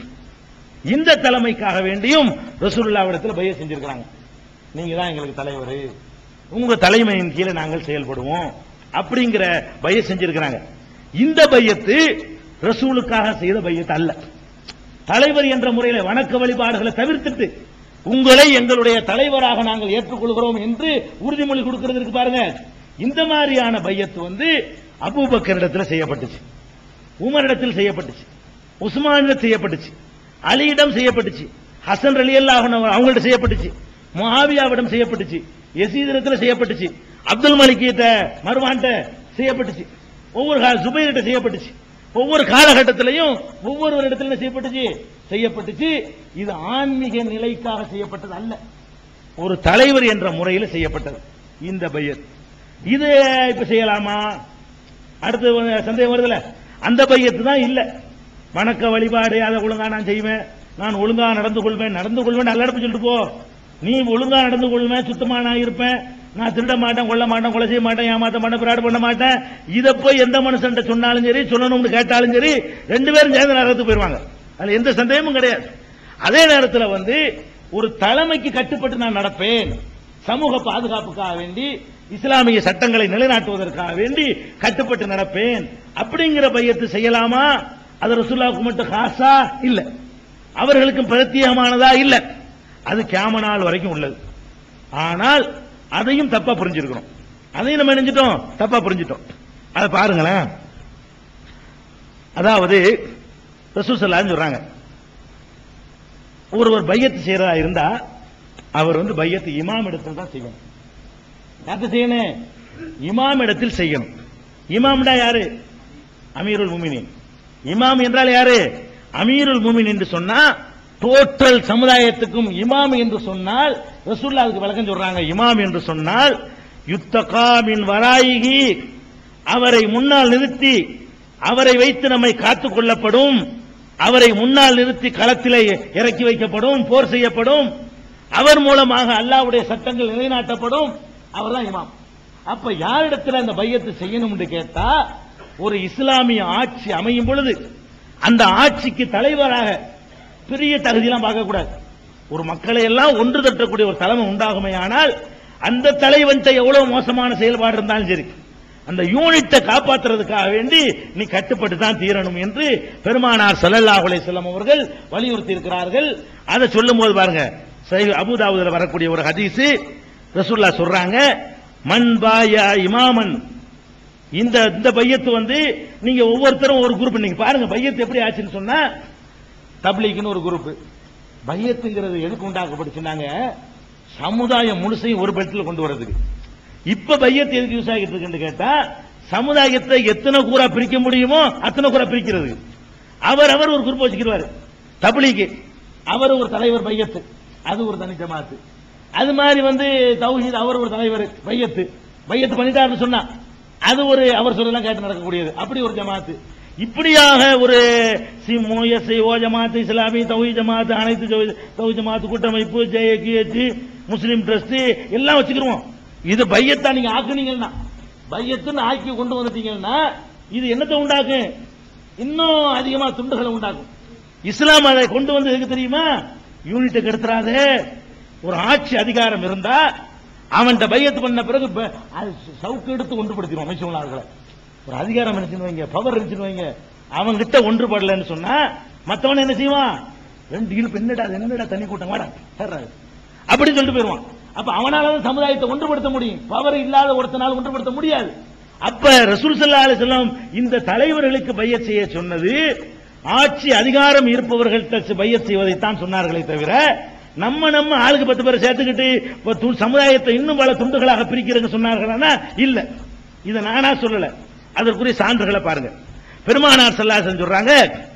இந்த தலைமைக்காக வேண்டியும் ரசூலுல்லாவிடத்தில் பைய செஞ்சிருக்கிறாங்க நீங்க தான் எங்களுக்கு தலைவர் உங்க தலைமையின் கீழே நாங்கள் செயல்படுவோம் அப்படிங்கிற பைய செஞ்சிருக்கிறாங்க இந்த பையத்து ரசூலுக்காக செய்த பையத்து அல்ல தலைவர் என்ற முறையில வணக்க வழிபாடுகளை தவிர்த்துட்டு உங்களை எங்களுடைய தலைவராக நாங்கள் ஏற்றுக்கொள்கிறோம் என்று உறுதிமொழி கொடுக்கிறது இருக்கு பாருங்க இந்த மாதிரியான பையத்து வந்து அபூபக்கரிடத்தில் செய்யப்பட்டுச்சு உமரிடத்தில் செய்யப்பட்டுச்சு உஸ்மானிடம் செய்யப்பட்டுச்சு அலியிடம் செய்யப்பட்டுச்சு ஹசன் அலி அல்லாஹ் அவங்கள்ட்ட செய்யப்பட்டுச்சு முஹாவியாவிடம் செய்யப்பட்டுச்சு யசீதிடத்தில் செய்யப்பட்டுச்சு அப்துல் மலிக்கிட்ட மருவான்ட்ட செய்யப்பட்டுச்சு ஒவ்வொரு கால சுபைர்கிட்ட செய்யப்பட்டுச்சு ஒவ்வொரு காலகட்டத்திலையும் ஒவ்வொரு இடத்துல என்ன செய்யப்பட்டுச்சு செய்யப்பட்டுச்சு இது ஆன்மீக நிலைக்காக செய்யப்பட்டது அல்ல ஒரு தலைவர் என்ற முறையில் செய்யப்பட்டது இந்த பையத் இது இப்ப செய்யலாமா அடுத்து ஒரு சந்தேகம் வருதுல அந்த பையத்து தான் இல்ல வணக்க வழிபாடு அதை ஒழுங்கா நான் செய்வேன் நான் ஒழுங்கா நடந்து கொள்வேன் நடந்து கொள்வேன் நல்ல இடப்பு சொல்லிட்டு போ நீ ஒழுங்கா நடந்து கொள்வேன் சுத்தமா நான் இருப்பேன் நான் திருட மாட்டேன் கொல்ல மாட்டேன் கொலை செய்ய மாட்டேன் ஏமாத்த மாட்டேன் பிராடு பண்ண மாட்டேன் இதை போய் எந்த மனுஷன் சொன்னாலும் சரி சொல்லணும்னு கேட்டாலும் சரி ரெண்டு பேரும் சேர்ந்து நரகத்துக்கு போயிருவாங்க அதுல எந்த சந்தேகமும் கிடையாது அதே நேரத்தில் வந்து ஒரு தலைமைக்கு கட்டுப்பட்டு நான் நடப்பேன் சமூக பாதுகாப்புக்காக வேண்டி இஸ்லாமிய சட்டங்களை நிலைநாட்டுவதற்காக வேண்டி கட்டுப்பட்டு நடப்பேன் அப்படிங்கிற பையத்து செய்யலாமா அது ரசூல்லாவுக்கு மட்டும் காசா இல்ல அவர்களுக்கும் பிரத்யேகமானதா இல்ல அது கேம நாள் வரைக்கும் உள்ளது ஆனால் அதையும் தப்பா புரிஞ்சிருக்கிறோம் அதையும் நம்ம நினைச்சிட்டோம் தப்பா புரிஞ்சிட்டோம் அதை பாருங்களேன் அதாவது ரசூசல்லான்னு சொல்றாங்க ஒருவர் பையத்து செய்யறதா இருந்தா அவர் வந்து பையத்து இமாம் இடத்தில் தான் செய்யணும் யார்கிட்ட செய்யணும் இமாம் இடத்தில் செய்யணும் இமாம்டா யாரு அமீருல் முமினின் இமாம் என்றால் யாரு அமீருல் முமின் என்று சொன்னா டோட்டல் சமுதாயத்துக்கும் இமாம் என்று சொன்னால் ரசூல்லா அதுக்கு விளக்கம் சொல்றாங்க இமாம் என்று சொன்னால் யுத்தகாமின் வராயிகி அவரை முன்னால் நிறுத்தி அவரை வைத்து நம்மை காத்துக் கொள்ளப்படும் அவரை முன்னால் நிறுத்தி களத்திலே இறக்கி வைக்கப்படும் போர் செய்யப்படும் அவர் மூலமாக அல்லாஹ்வுடைய சட்டங்கள் நிலைநாட்டப்படும் அவர்தான் இமாம் அப்ப யாரிடத்துல அந்த பையத்தை செய்யணும் என்று கேட்டா ஒரு இஸ்லாமிய ஆட்சி அமையும் பொழுது அந்த ஆட்சிக்கு தலைவராக பெரிய தகுதியெல்லாம் பார்க்க கூடாது ஒரு மக்களை எல்லாம் ஒன்று தட்டக்கூடிய ஒரு தலைமை உண்டாகுமையானால் அந்த தலைவன்ட்ட எவ்வளவு மோசமான செயல்பாடு இருந்தாலும் சரி அந்த யூனிட்டை காப்பாற்றுறதுக்காக வேண்டி நீ கட்டுப்பட்டு தான் தீரணும் என்று பெருமானார் ஸல்லல்லாஹு அலைஹி வஸல்லம் அவர்கள் வலியுறுத்தி இருக்கிறார்கள் அதை சொல்லும்போது பாருங்க சஹீஹ் அபூதாவுதுல வரக்கூடிய ஒரு ஹதீஸ் ரசூல்லா சொல்றாங்க மன் பாயா இமாமன் இந்த இந்த பையத்து வந்து நீங்க ஒவ்வொருத்தரும் ஒரு குரூப் நீங்க பாருங்க பையத்து எப்படி ஆச்சுன்னு சொன்னா தப்லீக்னு ஒரு குரூப் பையத்துங்கிறது எதுக்கு உண்டாக்கப்பட்டுச்சுன்னாங்க சமுதாயம் முழுசையும் ஒரு பெட்டில் கொண்டு வரதுக்கு இப்ப பையத்து எதுக்கு யூஸ் ஆகிட்டு இருக்குன்னு கேட்டா சமுதாயத்தை எத்தனை கூறா பிரிக்க முடியுமோ அத்தனை கூறா பிரிக்கிறது அவர் அவர் ஒரு குரூப் வச்சுக்கிறாரு தப்லீக் அவர் ஒரு தலைவர் பையத்து அது ஒரு தனி ஜமாத்து அது மாதிரி வந்து தௌஹீத் அவர் ஒரு தலைவர் பையத்து பையத்து பண்ணிட்டாருன்னு சொன்னா அது ஒரு அவர் சொல்லலாம் கேட்டு நடக்கக்கூடியது அப்படி ஒரு ஜமாத்து இப்படியாக ஒரு சிமோ எஸ்ஐ ஓ ஜமாத்து இஸ்லாமி தௌஹி ஜமாத்து அனைத்து ஜௌஹி- தௌஹி ஜமாத்து கூட்டமைப்பு ஜேஏகிஎச் முஸ்லீம் ட்ரஸ்ட் எல்லாம் வச்சுக்கிருவோம் இது பையத்தா நீங்க ஆக்குனீங்கன்னா பையத்துன்னு ஆக்கி கொண்டு வந்துட்டீங்கன்னா இது என்னத்தை உண்டாக்கும் இன்னும் அதிகமா துண்டுகளை உண்டாக்கும் இஸ்லாம் அதை கொண்டு வந்து எதுக்கு தெரியுமா யூனிட்டை கெடுத்துறாதே ஒரு ஆட்சி அதிகாரம் இருந்தா அவன்கிட்ட பையத்து பண்ண பிறகு ப- அது சவுக்கு எடுத்து ஒன்றுபடுத்திடுவோம் அமைச்சவங்களார்களை ஒரு அதிகாரம் இருந்துச்சுன்னு வைங்க பவர் இருந்துச்சுன்னு வைங்க அவன்கிட்ட ஒன்றுபடலைன்னு சொன்னா மத்தவன் என்ன செய்வான் ரெண்டு இழுப்பு என்னடா அது என்னடா தண்ணி கூட்டம் வாடா சேர்றாரு அப்படி சொல்லிட்டு போயிருவான் அப்ப அவனால தான் சமுதாயத்தை ஒன்றுபடுத்த முடியும் பவர் இல்லாத ஒருத்தனால ஒன்றுபடுத்த முடியாது அப்ப ரசூல் ஸல்லல்லாஹு அலைஹி வஸல்லம் இந்த தலைவர்களுக்கு பையத் செய்ய சொன்னது ஆட்சி அதிகாரம் இருப்பவர்கள்ட்ட பையத் செய்வதைத்தான் சொன்னார்களே தவிர நம்ம நம்ம ஆளுக்கு பத்து பேரை சேர்த்துக்கிட்டு இப்ப து- சமுதாயத்தை இன்னும் பல துண்டுகளாக பிரிக்கிறதுக்கு சொன்னார்களா இல்ல இதை நானா சொல்லல அதற்குரிய சான்றுகளை பாருங்க பெருமானார் ஸல்லல்லாஹு சொல்றாங்க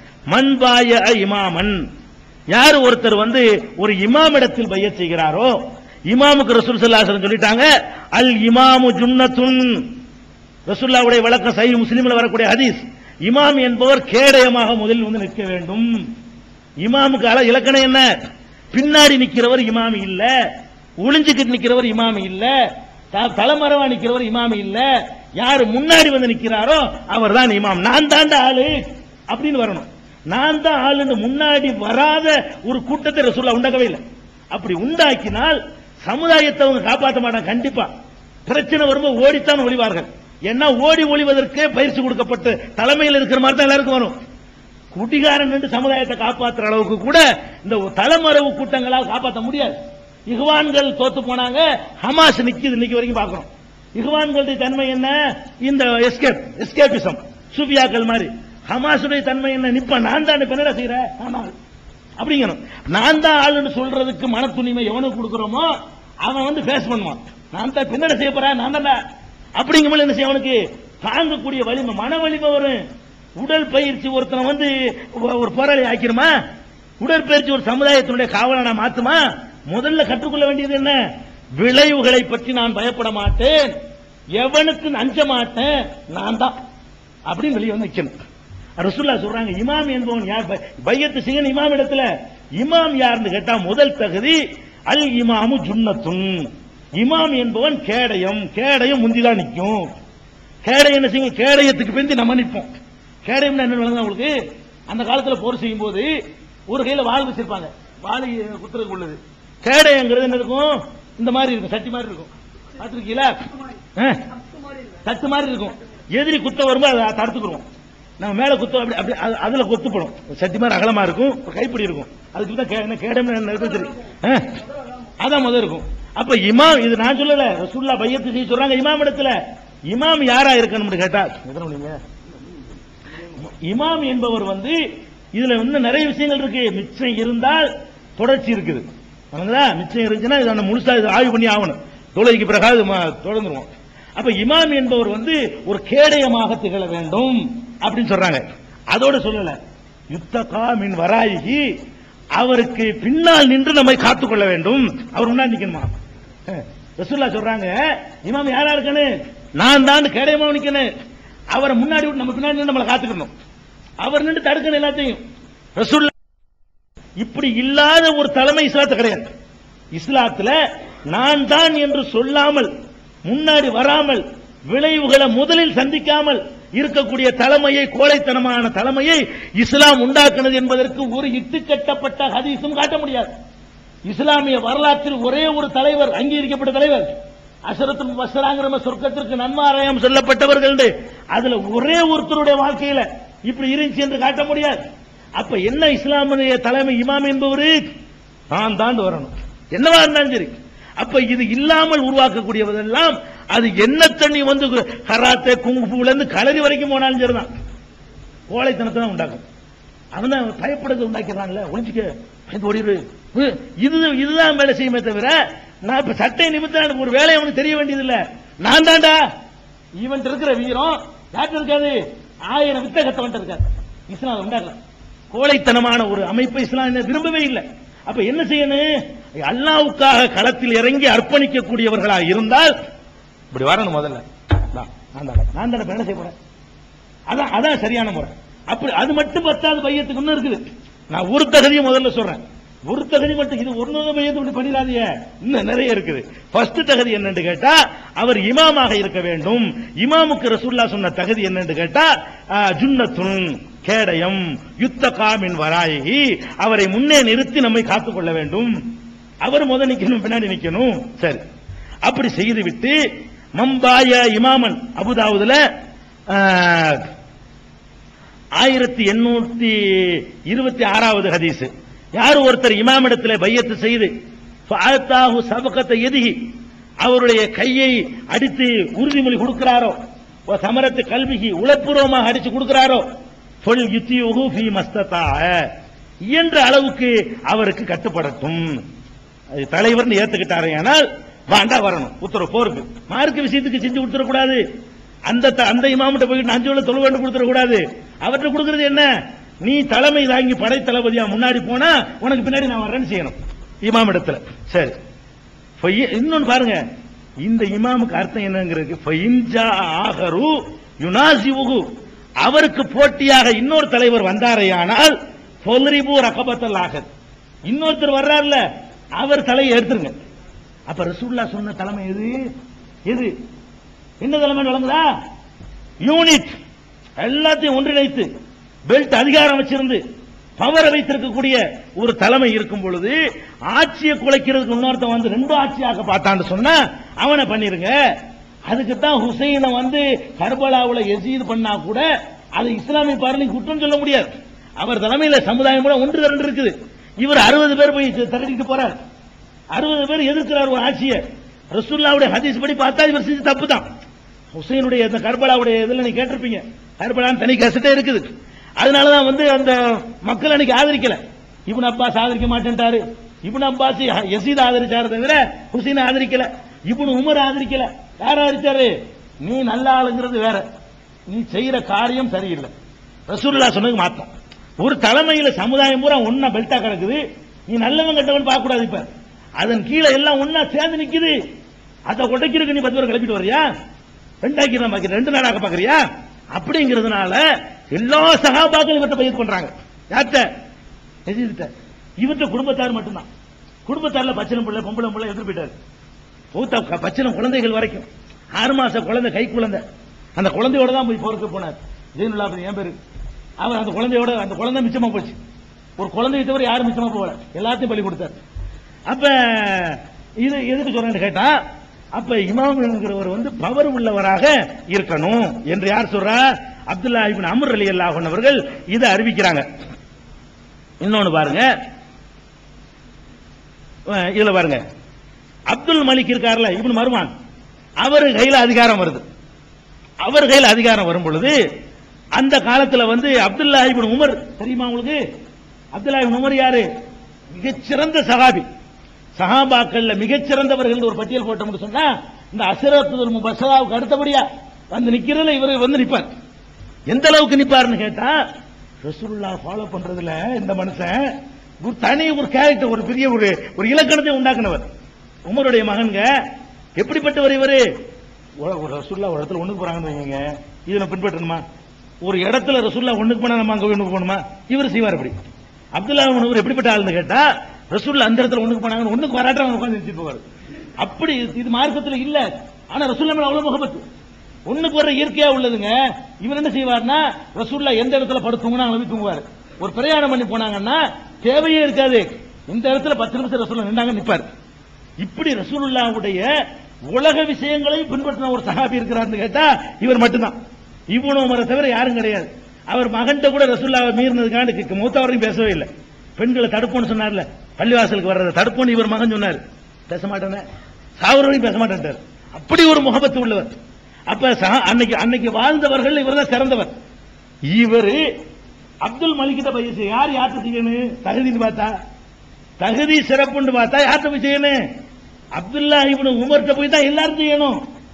மண்பாய இமாமன் யார் ஒருத்தர் வந்து ஒரு இமாமிடத்தில் பையத் செய்கிறாரோ இமாமுக்கு ரசூல் ஸல்லல்லாஹு அலைஹி வஸல்லம் சொல்லிட்டாங்க அல் இமாமு ஜுன்னத்துன் ரசூல்லாவுடைய வழக்கம் சஹீஹ் முஸ்லிம்ல வரக்கூடிய ஹதீஸ் இமாம் என்பவர் கேடயமாக முதலில் வந்து நிற்க வேண்டும் இமாமுக்கு அல இலக்கணம் என்ன பின்னாடி நிக்கிறவர் இமாமி இல்ல ஒளிஞ்சுக்கிட்டு நிக்கிறவர் இமாமி இல்ல த- தலைமறைவா நிக்கிறவர் இமாமி இல்ல யாரு முன்னாடி வந்து நிக்கிறாரோ அவர் தான் இமாம் நான் தாண்டா ஆளு அப்படின்னு வரணும் நான் தான் ஆளுன்னு முன்னாடி வராத ஒரு கூட்டத்தை ரசூல்லா உண்டாக்கவே இல்லை அப்படி உண்டாக்கினால் சமுதாயத்தை அவங்க காப்பாற்ற மாட்டாங்க கண்டிப்பா பிரச்சனை வரும்போது ஓடித்தான் ஒளிவார்கள் ஏன்னா ஓடி ஒளிவதற்கே பயிற்சி கொடுக்கப்பட்டு தலைமையில் இருக்கிற மாதிரி தான் எல்லாருக்கும் வரும் குடிகாரன் என்று சமுதாயத்தை காப்பாற்றுற அளவுக்கு கூட இந்த தலைமறைவு கூட்டங்களால் காப்பாற்ற முடியாது இகுவான்கள் தோத்து போனாங்க ஹமாஸ் நிக்குது இன்னைக்கு வரைக்கும் பார்க்கிறோம் இகுவான்களுடைய தன்மை என்ன இந்த எஸ்கேப் எஸ்கேபிசம் சூபியாக்கள் மாதிரி ஹமாஸுடைய தன்மை என்ன நிப்ப நான் தான் இப்ப என்னடா செய்யற ஆனால் அப்படிங்கணும் நான் தான் ஆளுன்னு சொல்றதுக்கு மன துணிமை எவனுக்கு கொடுக்குறோமோ அவன் வந்து ஃபேஸ் பண்ணுவான் நான் தான் பின்னட செய்ய போறேன் நான் தான் அப்படிங்கும்போது என்ன செய்ய அவனுக்கு தாங்கக்கூடிய வலிமை மன வலிமை வரும் உடல் பயிற்சி ஒருத்தனை வந்து ஒ- ஒரு போராளி ஆக்கிருமா உடற்பயிற்சி ஒரு சமுதாயத்தினுடைய காவலனா மாத்துமா முதல்ல கற்றுக்கொள்ள வேண்டியது என்ன விளைவுகளை பற்றி நான் பயப்பட மாட்டேன் எவனுக்கு அஞ்ச மாட்டேன் நான் தான் அப்படின்னு வெளியே வந்து நிக்கணும் ரசூல்லா சொல்றாங்க இமாம் என்பவன் யார் பை- பையத்து செய்யணும் இமாம் இடத்துல இமாம் யாருன்னு கேட்டா முதல் தகுதி அல் இமாமு ஜுன்னத்துன் இமாம் என்பவன் கேடயம் கேடயம் முந்திதான் நிற்கும் கேடயம் என்ன செய்யும் கேடயத்துக்கு பிந்தி நம்ம நிற்போம் கேடயம்னா என்ன விளங்குதா உங்களுக்கு அந்த காலத்துல போர் செய்யும் போது ஒரு கையில வாள் வச்சிருப்பாங்க வாள் குத்துறதுக்கு உள்ளது கேடயங்கிறது என்ன இருக்கும் இந்த மாதிரி இருக்கும் சட்டி மாதிரி இருக்கும் பார்த்திருக்கீங்களா ஆ. தட்டு மாதிரி இருக்கும் எதிரி குத்த வரும்போது அதை தடுத்துக்குருவோம் நம்ம மேல குத்த அப்படி அப்படி அது- அதுல கொத்துப்படும் சட்டி மாதிரி அகலமா இருக்கும் ஒரு கைப்பிடி இருக்கும் அதுக்கு தான் கே- என்ன கேடம் என்ன இருக்கு தெரியும். ஆ. அதான் முதல் இருக்கும் அப்ப இமாம் இது நான் சொல்லல ரசூல்லா பையத்து செய்ய சொல்றாங்க இமாம் இடத்துல இமாம் யாரா இருக்கணும்னு கேட்டா எத்தனை மணிங்க இமாம் என்பவர் வந்து இதுல இன்னும் நிறைய விஷயங்கள் இருக்கு மிச்சம் இருந்தால் தொடர்ச்சி இருக்குது வணங்குதா மிச்சம் இருந்துச்சுன்னா இதை நம்ம முழுசா இதை ஆய்வு பண்ணி ஆகணும் தொழுகைக்கு பிறகு இது ம- தொடர்ந்துருவோம் அப்ப இமாம் என்பவர் வந்து ஒரு கேடயமாக திகழ வேண்டும் அப்படின்னு சொல்றாங்க அதோட சொல்லல யுத்தகா மின் வராயி அவருக்கு பின்னால் நின்று நம்மை காத்துக்கொள்ள வேண்டும் அவர் முன்னாடி நிக்கணுமா அஹ், ரசூல்லா சொல்றாங்க இமாம் யாரா இருக்கணும் நான் தான் கேடயமா நிக்கணும் அவரை முன்னாடி விட்டு நம்ம பின்னாடி நின்று நம்மளை காத்துக்கணும் அவர் நின்று தடுக்கணும் எல்லாத்தையும் ரசூல்லா இப்படி இல்லாத ஒரு தலைமை இஸ்லாத்து கிடையாது இஸ்லாத்துல நான் தான் என்று சொல்லாமல் முன்னாடி வராமல் விளைவுகளை முதலில் சந்திக்காமல் இருக்கக்கூடிய தலைமையை கோழைத்தனமான தலைமையை இஸ்லாம் உண்டாக்குனது என்பதற்கு ஒரு இட்டுக்கட்டப்பட்ட ஹதீஸும் காட்ட முடியாது இஸ்லாமிய வரலாற்றில் ஒரே ஒரு தலைவர் அங்கீகரிக்கப்பட்ட தலைவர் அசரத்து வசராங்கிற சொர்க்கத்திற்கு நன்மாராயம் சொல்லப்பட்டவர்கள் உண்டு. அதுல ஒரே ஒருத்தருடைய வாழ்க்கையில இப்படி இருந்துச்சு என்று காட்ட முடியாது அப்ப என்ன இஸ்லாமிய தலைமை இமாம் என்பவரு நான் தான் வரணும் என்னவா இருந்தாலும் சரி அப்ப இது இல்லாமல் உருவாக்கக்கூடியவதெல்லாம் அது என்ன தண்ணி வந்து கராத்தே குங்குப்புல இருந்து களரி வரைக்கும் போனாலும் சரிதான் கோழைத்தனத்தை தான் உண்டாக்கும் அவன் தான் பயப்படுறது உண்டாக்கிறான்ல ஒளிஞ்சிக்க பயந்து ஓடிடு ஹம், இது இதுதான் வேலை செய்யுமே தவிர நான் இப்ப சட்டை நிமித்தம் எனக்கு ஒரு வேலை அவனுக்கு தெரிய வேண்டியது இல்ல நான் தான்டா இவன் இருக்கிற வீரம் யார்கிட்ட இருக்காது ஆயிரம் வித்த கத்தவன் இருக்காது இஸ்லாம் உண்டாக்கல கோழைத்தனமான ஒரு அமைப்பை இஸ்லாம் என்ன விரும்பவே இல்லை அப்ப என்ன செய்யணும் அல்லாவுக்காக களத்தில் இறங்கி அர்ப்பணிக்கக்கூடியவர்களாக இருந்தால் இப்படி வரணும் முதல்ல நான் நான் தானே நான் தானே இப்ப என்ன செய்ய போறேன் அதான் அதான் சரியான முறை அப்படி அது மட்டும் பத்தாவது பையத்துக்கு இன்னும் இருக்குது நான் ஒரு தகுதியை முதல்ல சொல்றேன் ஒரு தகுதி மட்டும் இது ஒரு பையத்து இப்படி பண்ணிடாதீங்க இன்னும் நிறைய இருக்குது ஃபர்ஸ்ட் தகுதி என்னன்னு கேட்டா அவர் இமாமாக இருக்க வேண்டும் இமாமுக்கு ரசூல்லா சொன்ன தகுதி என்னன்னு கேட்டா ஆ, ஜுன்னத்துன் கேடயம் யுத்த காமின் வராயி அவரை முன்னே நிறுத்தி நம்மை காத்துக்கொள்ள வேண்டும் அவர் முத நிக்கணும் பின்னாடி நிக்கணும் சரி அப்படி செய்து விட்டு மம்பாய இமாமன் அபுதாவுதுல ஆயிரத்தி எண்ணூத்தி இருபத்தி ஆறாவது ஹதீஸ் யார் ஒருத்தர் இமாமிடத்தில் பையத்து செய்து ஃபாத்தாஹு சபகத்தை எதிகி அவருடைய கையை அடித்து உறுதிமொழி கொடுக்கிறாரோ ஓ சமரத்து கல்விகி உளப்பூர்வமாக அடிச்சு கொடுக்கிறாரோ சொல் யுத்தியுகு ஃபி மஸ்ததா இயன்ற அளவுக்கு அவருக்கு கட்டுப்படட்டும் அது தலைவர்னு ஏத்துக்கிட்டாரு ஆனால் வாண்டா வரணும் உத்தரவு போருக்கு மார்க்க விஷயத்துக்கு செஞ்சு கொடுத்துடக்கூடாது அந்த த- அந்த இமாமிட்ட போயிட்டு அஞ்சு வேளை தொழு வேண்டும் கொடுத்துடக்கூடாது அவர்கிட்ட கொடுக்கறது என்ன நீ தலைமை தாங்கி படை தளபதியா முன்னாடி போனா உனக்கு பின்னாடி நான் வரேன்னு செய்யணும் இமாமிடத்துல சரி ஃபை- இன்னொன்னு பாருங்க இந்த இமாமுக்கு அர்த்தம் என்னங்கிறது ஃபைன்ஜா ஆகரு யுனாசிவுகு அவருக்கு போட்டியாக இன்னொரு தலைவர் வந்தாரையானால் பொல்ரிபு ரகபத்தல் ஆகர் இன்னொருத்தர் வர்றார்ல அவர் தலையை எடுத்துருங்க அப்ப ரசூல்லா சொன்ன தலைமை எது எது என்ன தலைமை வழங்குதா யூனிட் எல்லாத்தையும் ஒன்றிணைத்து பெல்ட் அதிகாரம் வச்சிருந்து பவரை வைத்திருக்கக்கூடிய ஒரு தலைமை இருக்கும் பொழுது ஆட்சியை குலைக்கிறதுக்கு இன்னொருத்தன் வந்து ரெண்டு ஆட்சியாக பார்த்தான்னு சொன்னா அவனை பண்ணிருங்க அதுக்கு தான் ஹுசைனை வந்து கர்பலாவுல எசீது பண்ணா கூட அது இஸ்லாமிய பார்வை குற்றம் சொல்ல முடியாது அவர் தலைமையில சமுதாயம் கூட ஒன்று திரண்டு இருக்குது இவர் அறுபது பேர் போய் திரட்டிட்டு போறார் அறுபது பேர் எதிர்க்கிறார் ஒரு ஆட்சியை ரசூல்லாவுடைய ஹதீஸ் படி பார்த்தா இவர் செஞ்சு தப்பு தான் ஹுசைனுடைய இந்த கர்பலாவுடைய இதுல நீ கேட்டிருப்பீங்க கர்பலான்னு தனி கசட்டே இருக்குது அதனாலதான் வந்து அந்த மக்கள் அன்னைக்கு ஆதரிக்கல இப்னு அப்பாஸ் ஆதரிக்க மாட்டேன்ட்டாரு இப்னு அப்பாஸ் யசீத் ஆதரிச்சாரு தவிர ஹுசைன் ஆதரிக்கல இப்னு உமர் ஆதரிக்கல யார் ஆதரிச்சாரு நீ நல்ல ஆளுங்கிறது வேற நீ செய்யற காரியம் சரியில்லை ரசூல்லா சொன்னது மாத்தம் ஒரு தலைமையில சமுதாயம் பூரா ஒன்னா பெல்ட்டா கிடக்குது நீ நல்லவன் கெட்டவன் பார்க்க கூடாது இப்ப அதன் கீழே எல்லாம் ஒன்னா சேர்ந்து நிக்குது அதை உடைக்கிறதுக்கு நீ பத்து பேர் கிளப்பிட்டு வரியா ரெண்டாக்கி நான் பாக்கிறேன் ரெண்டு நாளாக பாக்குறியா அப்படிங்கிறதுனால எல்லா சகாபாக்களும் இவர்கிட்ட பயிர் பண்றாங்க யார்கிட்ட எதிர்த்த இவர்கிட்ட குடும்பத்தார் மட்டும்தான் குடும்பத்தார்ல பச்சனம் பிள்ளை பொம்பளை பிள்ளை எதிர்த்து போயிட்டாரு பூத்த பச்சனம் குழந்தைகள் வரைக்கும் ஆறு மாச குழந்தை கை குழந்தை அந்த குழந்தையோட தான் போய் போருக்கு போனார் ஜெயினுல்லாபதி என் பேரு அவர் அந்த குழந்தையோட அந்த குழந்தை மிச்சமா போச்சு ஒரு குழந்தையை தவிர யாரும் மிச்சமா போகல எல்லாத்தையும் பலி கொடுத்தார் அப்ப இது எதுக்கு சொல்றேன்னு கேட்டா அப்ப இமாம் என்கிறவர் வந்து பவர் உள்ளவராக இருக்கணும் என்று யார் சொல்றா அப்துல்லா இப்னு அமர் அலி அல்லாஹ் அவர்கள் இதை அறிவிக்கிறாங்க இன்னொன்னு பாருங்க அஹ் இதுல பாருங்க அப்துல் மலிக் இருக்கார்ல இப்னு மருமான் அவர் கையில அதிகாரம் வருது அவர் கையில அதிகாரம் வரும் பொழுது அந்த காலத்துல வந்து அப்துல்லா இப்னு உமர் தெரியுமா உங்களுக்கு அப்துல்லா இப்னு உமர் யாரு மிகச்சிறந்த சஹாபி சஹாபாக்கள்ல மிகச்சிறந்தவர்கள் ஒரு பட்டியல் போட்டோம்னு சொன்னா இந்த அசரத்துல் முபஷராவுக்கு அடுத்தபடியா வந்து நிக்கிறதுல இவர் வந்து நிப்பார் எந்த அளவுக்கு நிப்பாருன்னு கேட்டா ரசூலுல்லாஹ் ஃபாலோ பண்றதுல இந்த மனுஷன் ஒரு தனி ஒரு கேரக்டர் ஒரு பெரிய ஒரு ஒரு இலக்கணத்தை உண்டாக்குனவர் உமருடைய மகன்க எப்படிப்பட்டவர் இவரு ஒரு ஒரு ரசூல்லா ஒரு இடத்துல ஒண்ணுக்கு போறாங்கன்னு வைங்க இதுல பின்பற்றணுமா ஒரு இடத்துல ரசூல்லா ஒண்ணுக்கு போனா நம்ம அங்க ஒண்ணுக்கு போகணுமா இவர் செய்வார் அப்படி அப்துல்லா இவர் எப்படிப்பட்ட ஆளுன்னு கேட்டா ரசூல்லா அந்த இடத்துல ஒண்ணுக்கு போனாங்க ஒண்ணுக்கு வராட்ட அவங்க உட்கார்ந்து நிறுத்திட்டு போவாரு அப்படி இது மார்க்கத்துல இல்ல ஆனா ரசூல்லா மேல அவ்வளவு முகபத்து ஒண்ணுக்கு வர இயற்கையா உள்ளதுங்க இவர் என்ன செய்வார்னா ரசூல்லா எந்த இடத்துல படுத்துங்கன்னா அங்க போய் தூங்குவாரு ஒரு பிரயாணம் பண்ணி போனாங்கன்னா தேவையே இருக்காது இந்த இடத்துல பத்து நிமிஷம் ரசூல்லா நின்றாங்க நிப்பாரு இப்படி ரசூலுல்லாவுடைய உலக விஷயங்களையும் பின்பற்றின ஒரு சஹாபி இருக்கிறார்னு கேட்டா இவர் மட்டும்தான் இவனு உமரை தவிர யாரும் கிடையாது அவர் மகன்கிட்ட கூட ரசூல்லாவை மீறினதுக்காண்டு மூத்தவரையும் பேசவே இல்லை பெண்களை தடுப்போன்னு சொன்னார்ல பள்ளிவாசலுக்கு வர்றத தடுப்போன்னு இவர் மகன் சொன்னார் பேச மாட்டேன்னு சாவரையும் பேச மாட்டேன்ட்டார் அப்படி ஒரு முகபத்து உள்ளவர் அப்ப சஹா- அன்னைக்கு அன்னைக்கு வாழ்ந்தவர்கள் இவர் தான் சிறந்தவர் இவர் அப்துல் மலிக்கிட்ட பையன் செய்ய- யார் யார்கிட்ட செய்யணும் தகுதின்னு பார்த்தா தகுதி சிறப்புன்னு பார்த்தா யார்கிட்ட போய் செய்யணும் அப்துல்லா இவனு உமர்கிட்ட போய் தான் எல்லாரும் செய்யணும்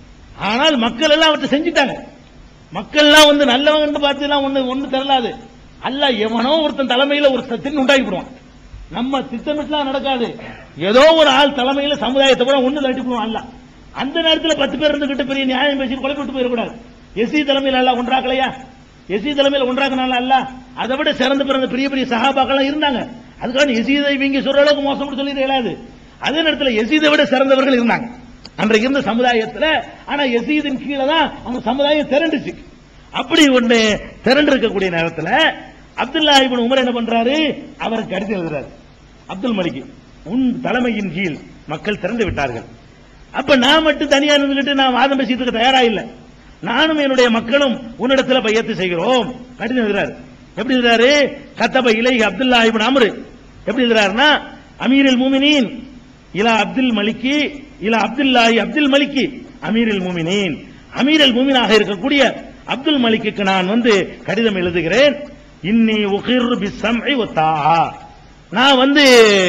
ஆனால் மக்கள் எல்லாம் அவர்கிட்ட செஞ்சுட்டாங்க மக்கள் எல்லாம் வந்து நல்லவங்க பார்த்து எல்லாம் ஒண்ணு ஒண்ணு தரலாது அல்ல எவனோ ஒருத்தன் தலைமையில ஒரு திட்டம் உண்டாக்கிடுவான் நம்ம திட்டமிட்டுலாம் நடக்காது ஏதோ ஒரு ஆள் தலைமையில சமுதாயத்தை கூட ஒண்ணு தட்டிப்படுவான் அல்ல அந்த நேரத்துல பத்து பேர் இருந்துகிட்டு பெரிய நியாயம் பேசி கொலை விட்டு போயிடக்கூடாது எஸ்சி தலைமையில அல்ல ஒன்றாக்கலையா எஸ்சி தலைமையில ஒன்றாக்குனால அல்ல அதை விட சிறந்து பிறந்த பெரிய பெரிய சகாபாக்கெல்லாம் இருந்தாங்க அதுக்காக எசீதை இவங்க சொல்ற அளவுக்கு மோசம் சொல்லி இயலாது அதே நேரத்துல எசீதை விட சிறந்தவர்கள் இருந்தாங்க அன்றைக்கு இருந்த சமுதாயத்துல ஆனா எசீதின் கீழே தான் அந்த சமுதாயம் திரண்டுச்சு அப்படி ஒண்ணு திரண்டு இருக்கக்கூடிய நேரத்துல அப்துல்லா இப்னு உமர் என்ன பண்றாரு அவருக்கு கடிதம் எழுதுறாரு அப்துல் மலிக் உன் தலைமையின் கீழ் மக்கள் திரண்டு விட்டார்கள் அப்ப நான் மட்டும் தனியா இருந்துகிட்டு நான் வாதம் பேசிட்டு தயாரா இல்ல நானும் என்னுடைய மக்களும் உன்னிடத்துல பையத்து செய்கிறோம் கடிதம் எழுதுறாரு எப்படி எழுதுறாரு கத்தப இலை அப்துல்லா இப்னு அம்ரு எப்படி எழுதுறாருன்னா அமீரில் மூமினீன் இலா அப்துல் மலிக்கி இலா அப்துல்லாஹி அப்துல் மலிக்கி அமீரில் மூமினீன் அமீரல் மூமினாக இருக்கக்கூடிய அப்துல் மலிக்குக்கு நான் வந்து கடிதம் எழுதுகிறேன் இன்னி உகிர் பிஸ்ஸம்இ வத்தாஆ நான் வந்து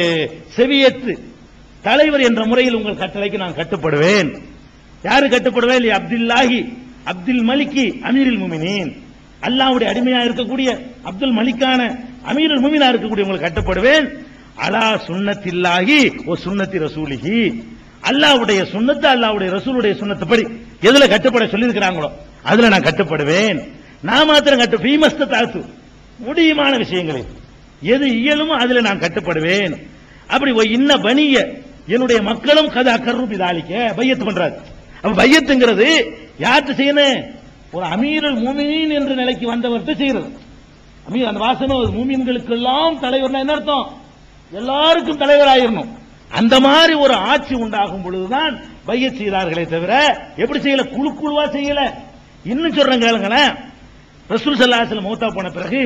செவியத்து தலைவர் என்ற முறையில் உங்கள் கட்டளைக்கு நான் கட்டுப்படுவேன் யாரு கட்டுப்படுவேன் இல்லையா அப்துல்லாஹி அப்துல் மலிக்கி அமீரில் முமினீன் அல்லாஹ்வுடைய அடிமையா இருக்கக்கூடிய அப்துல் மலிக்கான அமீருல் முமினா இருக்கக்கூடிய உங்களுக்கு கட்டுப்படுவேன் அலா சுன்னத்தில்லாஹி ஓ சுன்னத்தி ரசூலிஹி அல்லாஹ்வுடைய சுன்னத்து அல்லாஹ்வுடைய ரசூலுடைய சுன்னத்துப்படி எதுல கட்டுப்பட சொல்லியிருக்கிறாங்களோ அதுல நான் கட்டுப்படுவேன் நான் மாத்திரம் கட்டு ஃபீமஸ்த தாத்து முடியுமான விஷயங்களில் எது இயலுமோ அதுல நான் கட்டுப்படுவேன் அப்படி ஒ இன்ன பனிய என்னுடைய மக்களும் கதை அக்கர்ரு பிதாலிக்க பையத்து பண்றாரு அப்ப பையத்துங்கிறது யார்கிட்ட செய்யணும் ஒரு அமீருல் மூமின் என்ற நிலைக்கு வந்தவர்கிட்ட செய்யறது அமீர் அந்த வாசனம் மூமின்களுக்கெல்லாம் தலைவர்னா என்ன அர்த்தம் எல்லாருக்கும் தலைவராயிரணும் அந்த மாதிரி ஒரு ஆட்சி உண்டாகும் பொழுதுதான் பையத் செய்தார்களே தவிர எப்படி செய்யல குழு குழுவா செய்யல இன்னும் சொல்றேன் கேளுங்களேன் ரசூல் சல்லாஹ் மௌத்தா போன பிறகு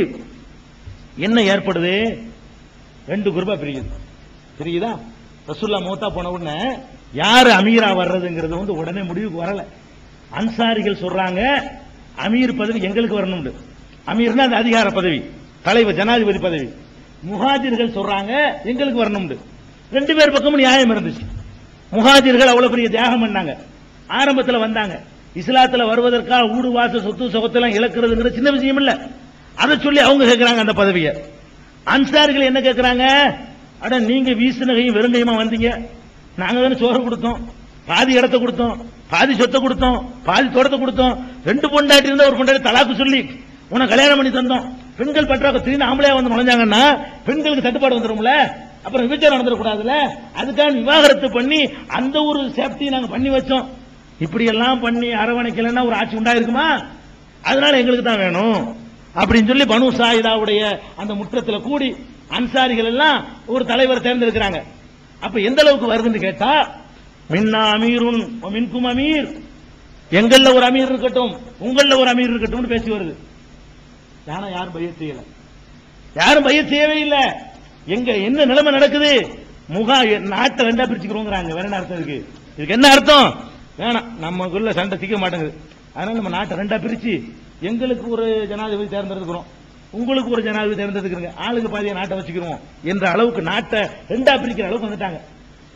என்ன ஏற்படுது ரெண்டு குரூப்பா பிரியுது தெரியுதா ரசூல்லா மௌத்தா போன உடனே யாரு அமீரா வர்றதுங்கிறது வந்து உடனே முடிவுக்கு வரல அன்சாரிகள் சொல்றாங்க அமீர் பதவி எங்களுக்கு வரணும்னு அமீர்னா அந்த அதிகார பதவி தலைவர் ஜனாதிபதி பதவி முஹாஜிர்கள் சொல்றாங்க எங்களுக்கு வரணும்னு ரெண்டு பேர் பக்கமும் நியாயம் இருந்துச்சு முஹாஜிர்கள் அவ்வளவு பெரிய தியாகம் பண்ணாங்க ஆரம்பத்துல வந்தாங்க இஸ்லாத்துல வருவதற்காக ஊடு வாசல் சொத்து சொகத்தெல்லாம் இழக்கிறதுங்கிற சின்ன விஷயம் இல்ல அதை சொல்லி அவங்க கேட்கறாங்க அந்த பதவியை அன்சாரிகள் என்ன கேட்கறாங்க அட நீங்க வீசுனகையும் வெறுங்கையுமா வந்தீங்க நாங்க தானே சோறு கொடுத்தோம் பாதி இடத்த கொடுத்தோம் பாதி சொத்தை கொடுத்தோம் பாதி தோட்டத்தை கொடுத்தோம் ரெண்டு பொண்டாட்டி இருந்தா ஒரு பொண்டாட்டி தலாக்கு சொல்லி உனக்கு கல்யாணம் பண்ணி தந்தோம் பெண்கள் பற்றாக்க திடீர்னு ஆம்பளையா வந்து நுழைஞ்சாங்கன்னா பெண்களுக்கு தட்டுப்பாடு வந்துரும்ல அப்புறம் விபச்சாரம் நடந்துடக்கூடாதுல அதுக்காக விவாகரத்து பண்ணி அந்த ஒரு சேஃப்டி நாங்க பண்ணி வச்சோம் இப்படி எல்லாம் பண்ணி அரவணைக்கலன்னா ஒரு ஆட்சி உண்டாயிருக்குமா அதனால எங்களுக்கு தான் வேணும் அப்படின்னு சொல்லி பனு சாயிதாவுடைய அந்த முற்றத்துல கூடி அன்சாரிகள் எல்லாம் ஒரு தலைவர் தேர்ந்தெடுக்கிறாங்க அப்ப எந்த அளவுக்கு வருதுன்னு கேட்டா மின்னா அமீருன் வ மின்கும் அமீர் எங்கள்ல ஒரு அமீர் இருக்கட்டும் உங்கள்ல ஒரு அமீர் இருக்கட்டும்னு பேசி வருது ஆனா யாரும் பைய செய்யல யாரும் பைய செய்யவே இல்ல எங்க என்ன நிலைமை நடக்குது முகா நாட்டை ரெண்டா பிரிச்சுக்கிறோங்கிறாங்க வேற என்ன அர்த்தம் இருக்கு இதுக்கு என்ன அர்த்தம் வேணாம் நமக்குள்ள சண்டை சிக்க மாட்டேங்குது அதனால நம்ம நாட்டை ரெண்டா பிரிச்சு எங்களுக்கு ஒரு ஜனாதிபதி தேர்ந்தெடுக்கிறோம் உங்களுக்கு ஒரு ஜனாதிபதி தேர்ந்தெடுக்கிறோங்க ஆளுக்கு பாதியா நாட்டை வச்சுக்கிறோம் என்ற அளவுக்கு நாட்டை ரெண்டா பிரிக்கிற அளவுக்கு வந்துட்டாங்க